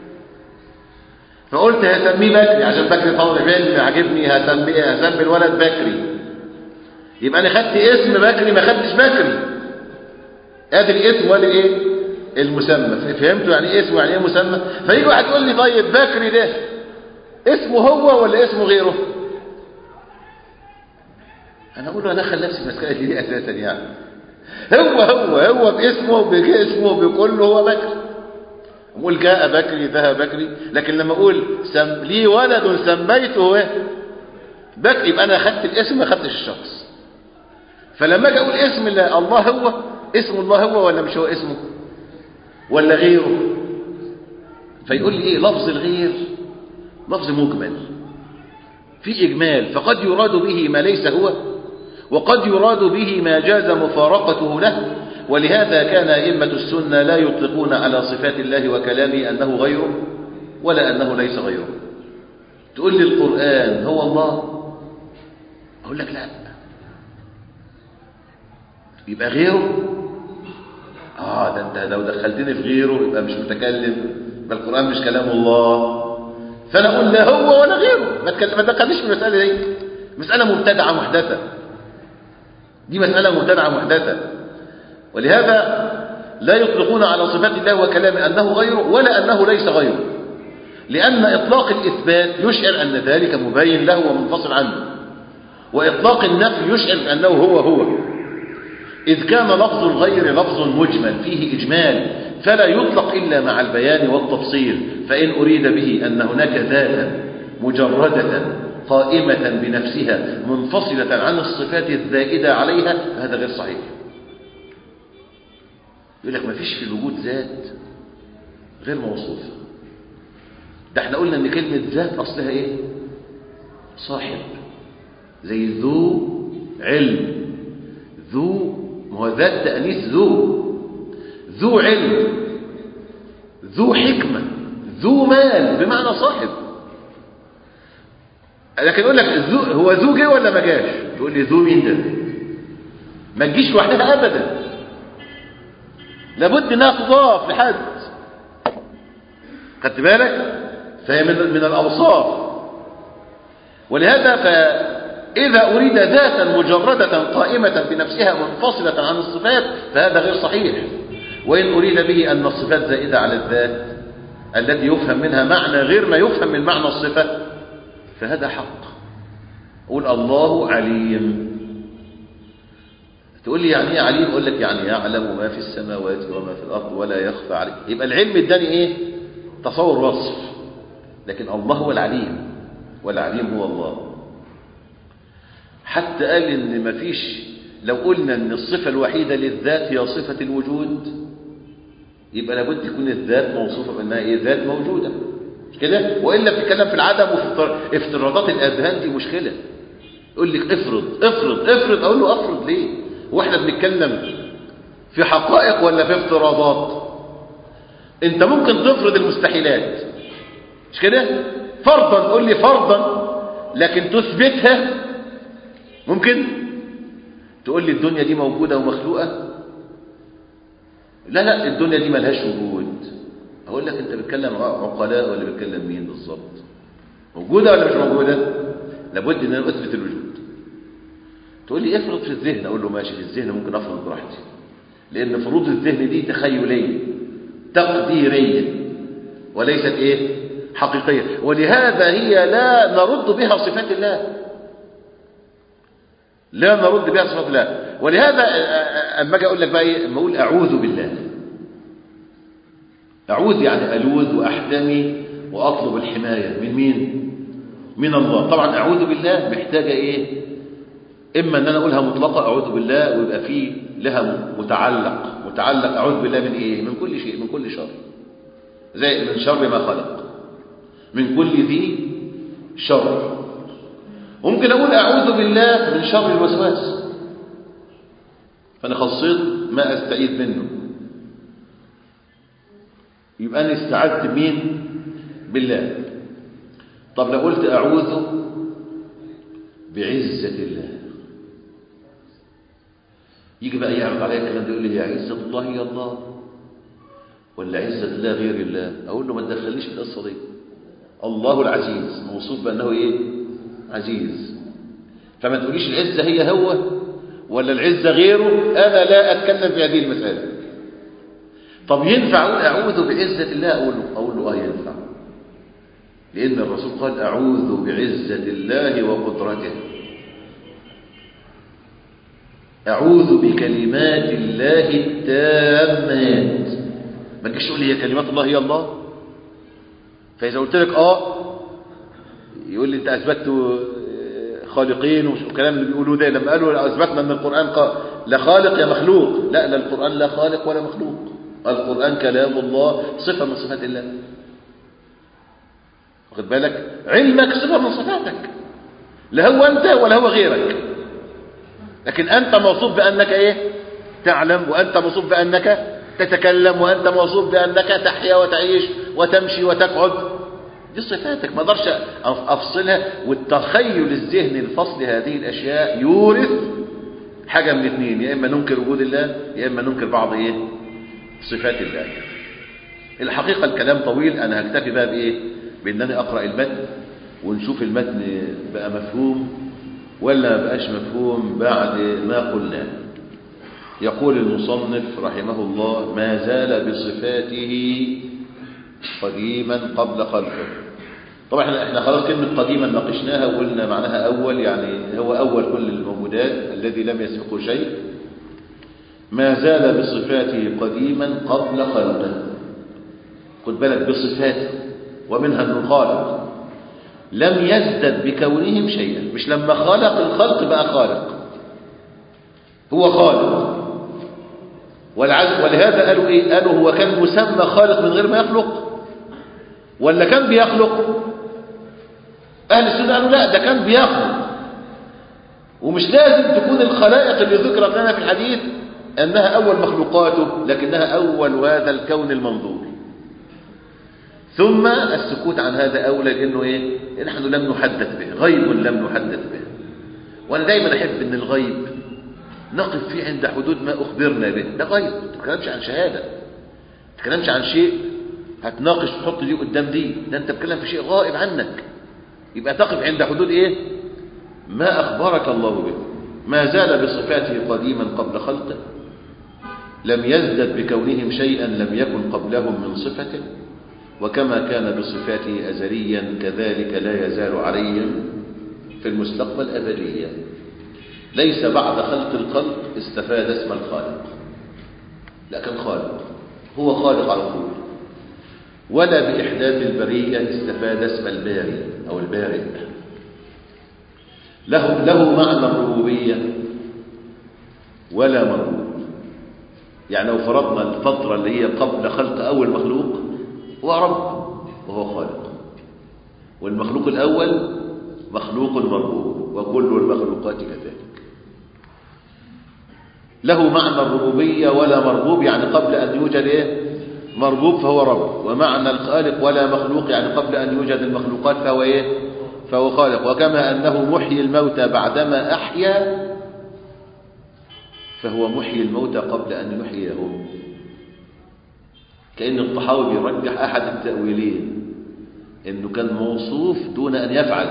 S1: فقلت هسميه بكري عشان بكري طالب علم عاجبني هسميه هسمي الولد بكري يبقى انا خدت اسم بكري ما خدتش بكري ادي الاسم وادي ايه المسمى فهمتوا يعني ايه اسم يعني ايه مسمى فيجي واحد يقول لي طيب بكري ده اسمه هو ولا اسمه غيره انا اقول له ادخل نفسي في المساله دي اساسا يعني هو هو هو باسمه باسمه بكله هو بكري أقول جاء بكري ذهب بكري لكن لما أقول سم لي ولد سميته ايه بكري يبقى أنا أخذت الاسم ما أخذتش الشخص فلما أجي أقول اسم الله الله هو اسم الله هو ولا مش هو اسمه ولا غيره فيقول لي إيه لفظ الغير لفظ مجمل في إجمال فقد يراد به ما ليس هو وقد يراد به ما جاز مفارقته له ولهذا كان أئمة السنة لا يطلقون على صفات الله وكلامه أنه غيره ولا أنه ليس غيره تقول لي القرآن هو الله أقول لك لا يبقى غيره آه ده أنت لو دخلتني في غيره يبقى مش متكلم يبقى القرآن مش كلام الله فأنا أقول لا هو ولا غيره ما تدخلنيش في المسألة دي مسألة مبتدعة محدثة دي مسألة مبتدعة محدثة ولهذا لا يطلقون على صفات الله وكلامه أنه غيره ولا أنه ليس غيره لأن إطلاق الإثبات يشعر أن ذلك مبين له ومنفصل عنه وإطلاق النفي يشعر أنه هو هو إذ كان لفظ الغير لفظ مجمل فيه إجمال فلا يطلق إلا مع البيان والتفصيل فإن أريد به أن هناك ذاتا مجردة قائمة بنفسها منفصلة عن الصفات الزائدة عليها فهذا غير صحيح يقول لك ما فيش في الوجود ذات غير موصوفة ده احنا قلنا ان كلمة ذات اصلها ايه صاحب زي ذو علم ذو ما هو ذات تأنيث ذو ذو علم ذو حكمة ذو مال بمعنى صاحب لكن يقول لك ذو هو ذو جه ولا ما جاش تقول لي ذو مين ده ما تجيش لوحدها ابدا لابد انها تضاف لحد خدت بالك فهي من من الاوصاف ولهذا فاذا اريد ذاتا مجرده قائمه بنفسها منفصله عن الصفات فهذا غير صحيح وان اريد به ان الصفات زائده على الذات الذي يفهم منها معنى غير ما يفهم من معنى الصفه فهذا حق قول الله عليم تقول لي يعني ايه عليم اقول لك يعني يعلم ما في السماوات وما في الارض ولا يخفى عليه يبقى العلم اداني ايه تصور وصف لكن الله هو العليم والعليم هو الله حتى قال ان ما فيش لو قلنا ان الصفه الوحيده للذات هي صفه الوجود يبقى لابد تكون الذات موصوفه بانها ايه ذات موجوده مش كده والا بتتكلم في العدم وفي افتراضات الاذهان دي مشكله يقول لك افرض افرض افرض اقول له افرض ليه واحنا بنتكلم في حقائق ولا في افتراضات انت ممكن تفرض المستحيلات مش كده فرضا قول لي فرضا لكن تثبتها ممكن تقول لي الدنيا دي موجوده ومخلوقه لا لا الدنيا دي ملهاش وجود اقول لك انت بتتكلم عقلاء ولا بتتكلم مين بالظبط موجوده ولا مش موجوده لابد ان انا اثبت الوجود تقول لي افرض في الذهن اقول له ماشي في الذهن ممكن افرض براحتي لان فروض الذهن دي تخيليه تقديريه وليست ايه حقيقيه ولهذا هي لا نرد بها صفات الله لا نرد بها صفات الله ولهذا اما اجي اقول لك بقى ايه اما اقول اعوذ بالله اعوذ يعني الوذ واحتمي واطلب الحمايه من مين من الله طبعا اعوذ بالله محتاجه ايه اما ان انا اقولها مطلقه اعوذ بالله ويبقى فيه لها متعلق متعلق اعوذ بالله من ايه من كل شيء من كل شر زي من شر ما خلق من كل ذي شر ممكن اقول اعوذ بالله من شر الوسواس فانا خصيت ما استعيذ منه يبقى انا استعذت بمين بالله طب لو قلت اعوذ بعزه الله يجي بقى يعرض عليا الكلام ده يقول لي يا عزه الله يا الله ولا عزه الله غير الله اقول له ما تدخلنيش في القصه دي الله العزيز موصوف بانه ايه عزيز فما تقوليش العزه هي هو ولا العزه غيره انا لا اتكلم في هذه المساله طب ينفع اقول اعوذ بعزه الله اقول له اقول له اه ينفع لان الرسول قال اعوذ بعزه الله وقدرته اعوذ بكلمات الله التامات ما تجيش تقول لي هي كلمات الله هي الله فاذا قلت لك اه يقول لي انت اثبتت خالقين والكلام اللي بيقولوه ده لما قالوا اثبتنا ان القران قال لا خالق يا مخلوق لا لا القران لا خالق ولا مخلوق القران كلام الله صفه من صفات الله واخد بالك علمك صفه من صفاتك لا هو انت ولا هو غيرك لكن انت موصوف بانك ايه تعلم وانت موصوف بانك تتكلم وانت موصوف بانك تحيا وتعيش وتمشي وتقعد دي صفاتك ما اقدرش افصلها والتخيل الذهني لفصل هذه الاشياء يورث حاجه من اثنين يا اما ننكر وجود الله يا اما ننكر بعض ايه صفات الله الحقيقه الكلام طويل انا هكتفي بقى بايه بانني اقرا المتن ونشوف المتن بقى مفهوم ولا ما بقاش مفهوم بعد ما قلناه يقول المصنف رحمه الله ما زال بصفاته قديما قبل خلقه طبعا احنا احنا خلاص كلمه قديما ناقشناها وقلنا معناها اول يعني هو اول كل الموجودات الذي لم يسبقه شيء ما زال بصفاته قديما قبل خلقه خد بالك بصفاته ومنها انه خالق لم يزدد بكونهم شيئا مش لما خلق الخلق بقى خالق هو خالق ولهذا قالوا ايه قالوا هو كان مسمى خالق من غير ما يخلق ولا كان بيخلق اهل السنه قالوا لا ده كان بيخلق ومش لازم تكون الخلائق اللي ذكرت لنا في الحديث انها اول مخلوقاته لكنها اول هذا الكون المنظور ثم السكوت عن هذا أولى لأنه إيه نحن لم نحدث به غيب لم نحدث به وأنا دايما أحب أن الغيب نقف فيه عند حدود ما أخبرنا به ده غيب ما تتكلمش عن شهادة ما تتكلمش عن شيء هتناقش تحط دي قدام دي ده أنت بتتكلم في شيء غائب عنك يبقى تقف عند حدود إيه ما أخبرك الله به ما زال بصفاته قديما قبل خلقه لم يزدد بكونهم شيئا لم يكن قبلهم من صفته وكما كان بصفاته أزليا كذلك لا يزال عليهم في المستقبل أبديا ليس بعد خلق الخلق استفاد اسم الخالق لكن خالق هو خالق على طول ولا بإحداث البرية استفاد اسم الباري أو البارئ له, له معنى الربوبية ولا مربوب يعني لو فرضنا الفترة اللي هي قبل خلق أول مخلوق هو رب وهو خالق والمخلوق الأول مخلوق مربوب وكل المخلوقات كذلك له معنى الربوبية ولا مربوب يعني قبل أن يوجد إيه مربوب فهو رب ومعنى الخالق ولا مخلوق يعني قبل أن يوجد المخلوقات فهو إيه فهو خالق وكما أنه محيي الموتى بعدما أحيا فهو محيي الموتى قبل أن يحييهم كأن الطحاوي بيرجح أحد التأويلين إنه كان موصوف دون أن يفعل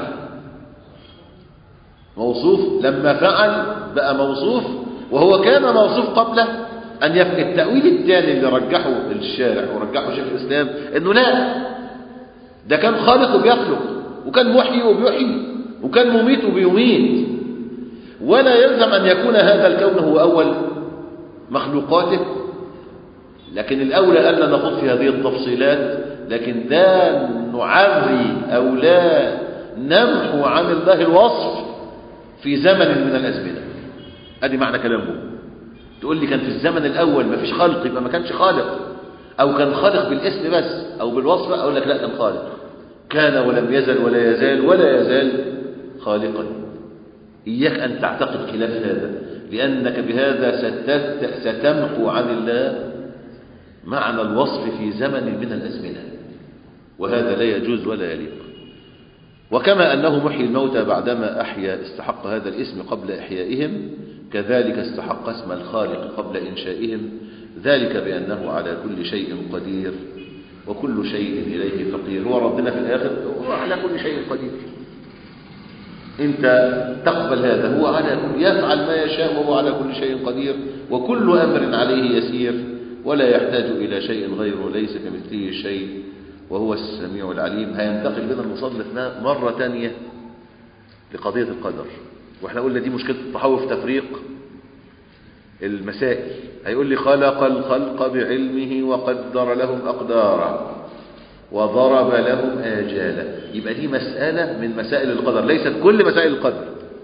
S1: موصوف لما فعل بقى موصوف وهو كان موصوف قبل أن يفعل التأويل الثاني اللي رجحه الشارع ورجحه شيخ الإسلام إنه لا ده كان خالق وبيخلق وكان محيي وبيحيي وكان مميت وبيميت ولا يلزم أن يكون هذا الكون هو أول مخلوقاته لكن الأولى ألا نخوض في هذه التفصيلات لكن لا نعري أو لا نمحو عن الله الوصف في زمن من الأزمنة أدي معنى كلامه تقول لي كان في الزمن الأول ما فيش خلق يبقى ما كانش خالق أو كان خالق بالاسم بس أو بالوصف أقول لك لا كان خالق كان ولم يزل ولا يزال ولا يزال خالقا إياك أن تعتقد خلاف هذا لأنك بهذا ستمحو عن الله معنى الوصف في زمن من الأزمنة وهذا لا يجوز ولا يليق وكما أنه محيي الموتى بعدما أحيا استحق هذا الاسم قبل إحيائهم كذلك استحق اسم الخالق قبل إنشائهم ذلك بأنه على كل شيء قدير وكل شيء إليه فقير هو ربنا في الآخر هو على كل شيء قدير انت تقبل هذا هو على كل يفعل ما يشاء وهو على كل شيء قدير وكل أمر عليه يسير ولا يحتاج إلى شيء غيره ليس كمثله شيء وهو السميع العليم هينتقل بنا المصنف مرة تانية لقضية القدر واحنا قلنا دي مشكلة التحول في تفريق المسائل هيقول لي خلق الخلق بعلمه وقدر لهم أقدارا وضرب لهم آجالا يبقى دي مسألة من مسائل القدر ليست كل مسائل القدر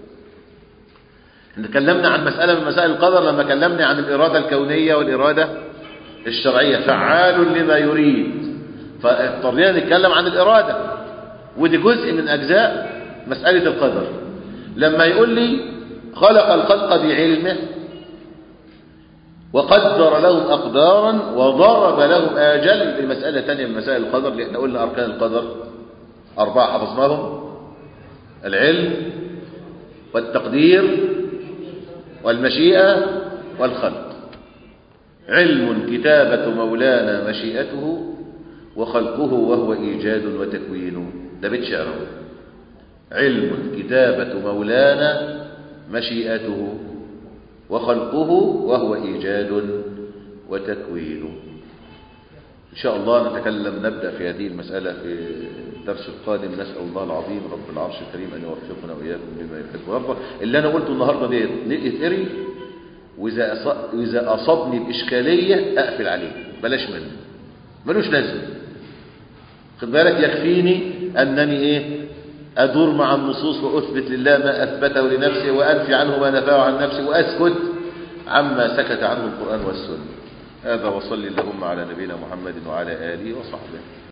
S1: تكلمنا عن مسألة من مسائل القدر لما كلمنا عن الإرادة الكونية والإرادة الشرعية فعال لما يريد فاضطرينا نتكلم عن الإرادة ودي جزء من أجزاء مسألة القدر لما يقول لي خلق الخلق بعلمه وقدر لهم أقدارا وضرب لهم آجال المسألة ثانية من مسائل القدر اللي احنا قلنا أركان القدر أربعة حفظناهم العلم والتقدير والمشيئة والخلق علم كتابة مولانا مشيئته وخلقه وهو إيجاد وتكوين ده بيت شعره علم كتابة مولانا مشيئته وخلقه وهو إيجاد وتكوين إن شاء الله نتكلم نبدأ في هذه المسألة في الدرس القادم نسأل الله العظيم رب العرش الكريم أن يوفقنا وإياكم بما يحب ويرضى اللي أنا قلته النهاردة ديت يتقري وإذا وإذا أصابني بإشكالية أقفل عليه بلاش منه ملوش لازمة خد بالك يكفيني أنني إيه أدور مع النصوص وأثبت لله ما أثبته لنفسه وأنفي عنه ما نفاه عن نفسي وأسكت عما سكت عنه القرآن والسنة هذا وصلي اللهم على نبينا محمد وعلى آله وصحبه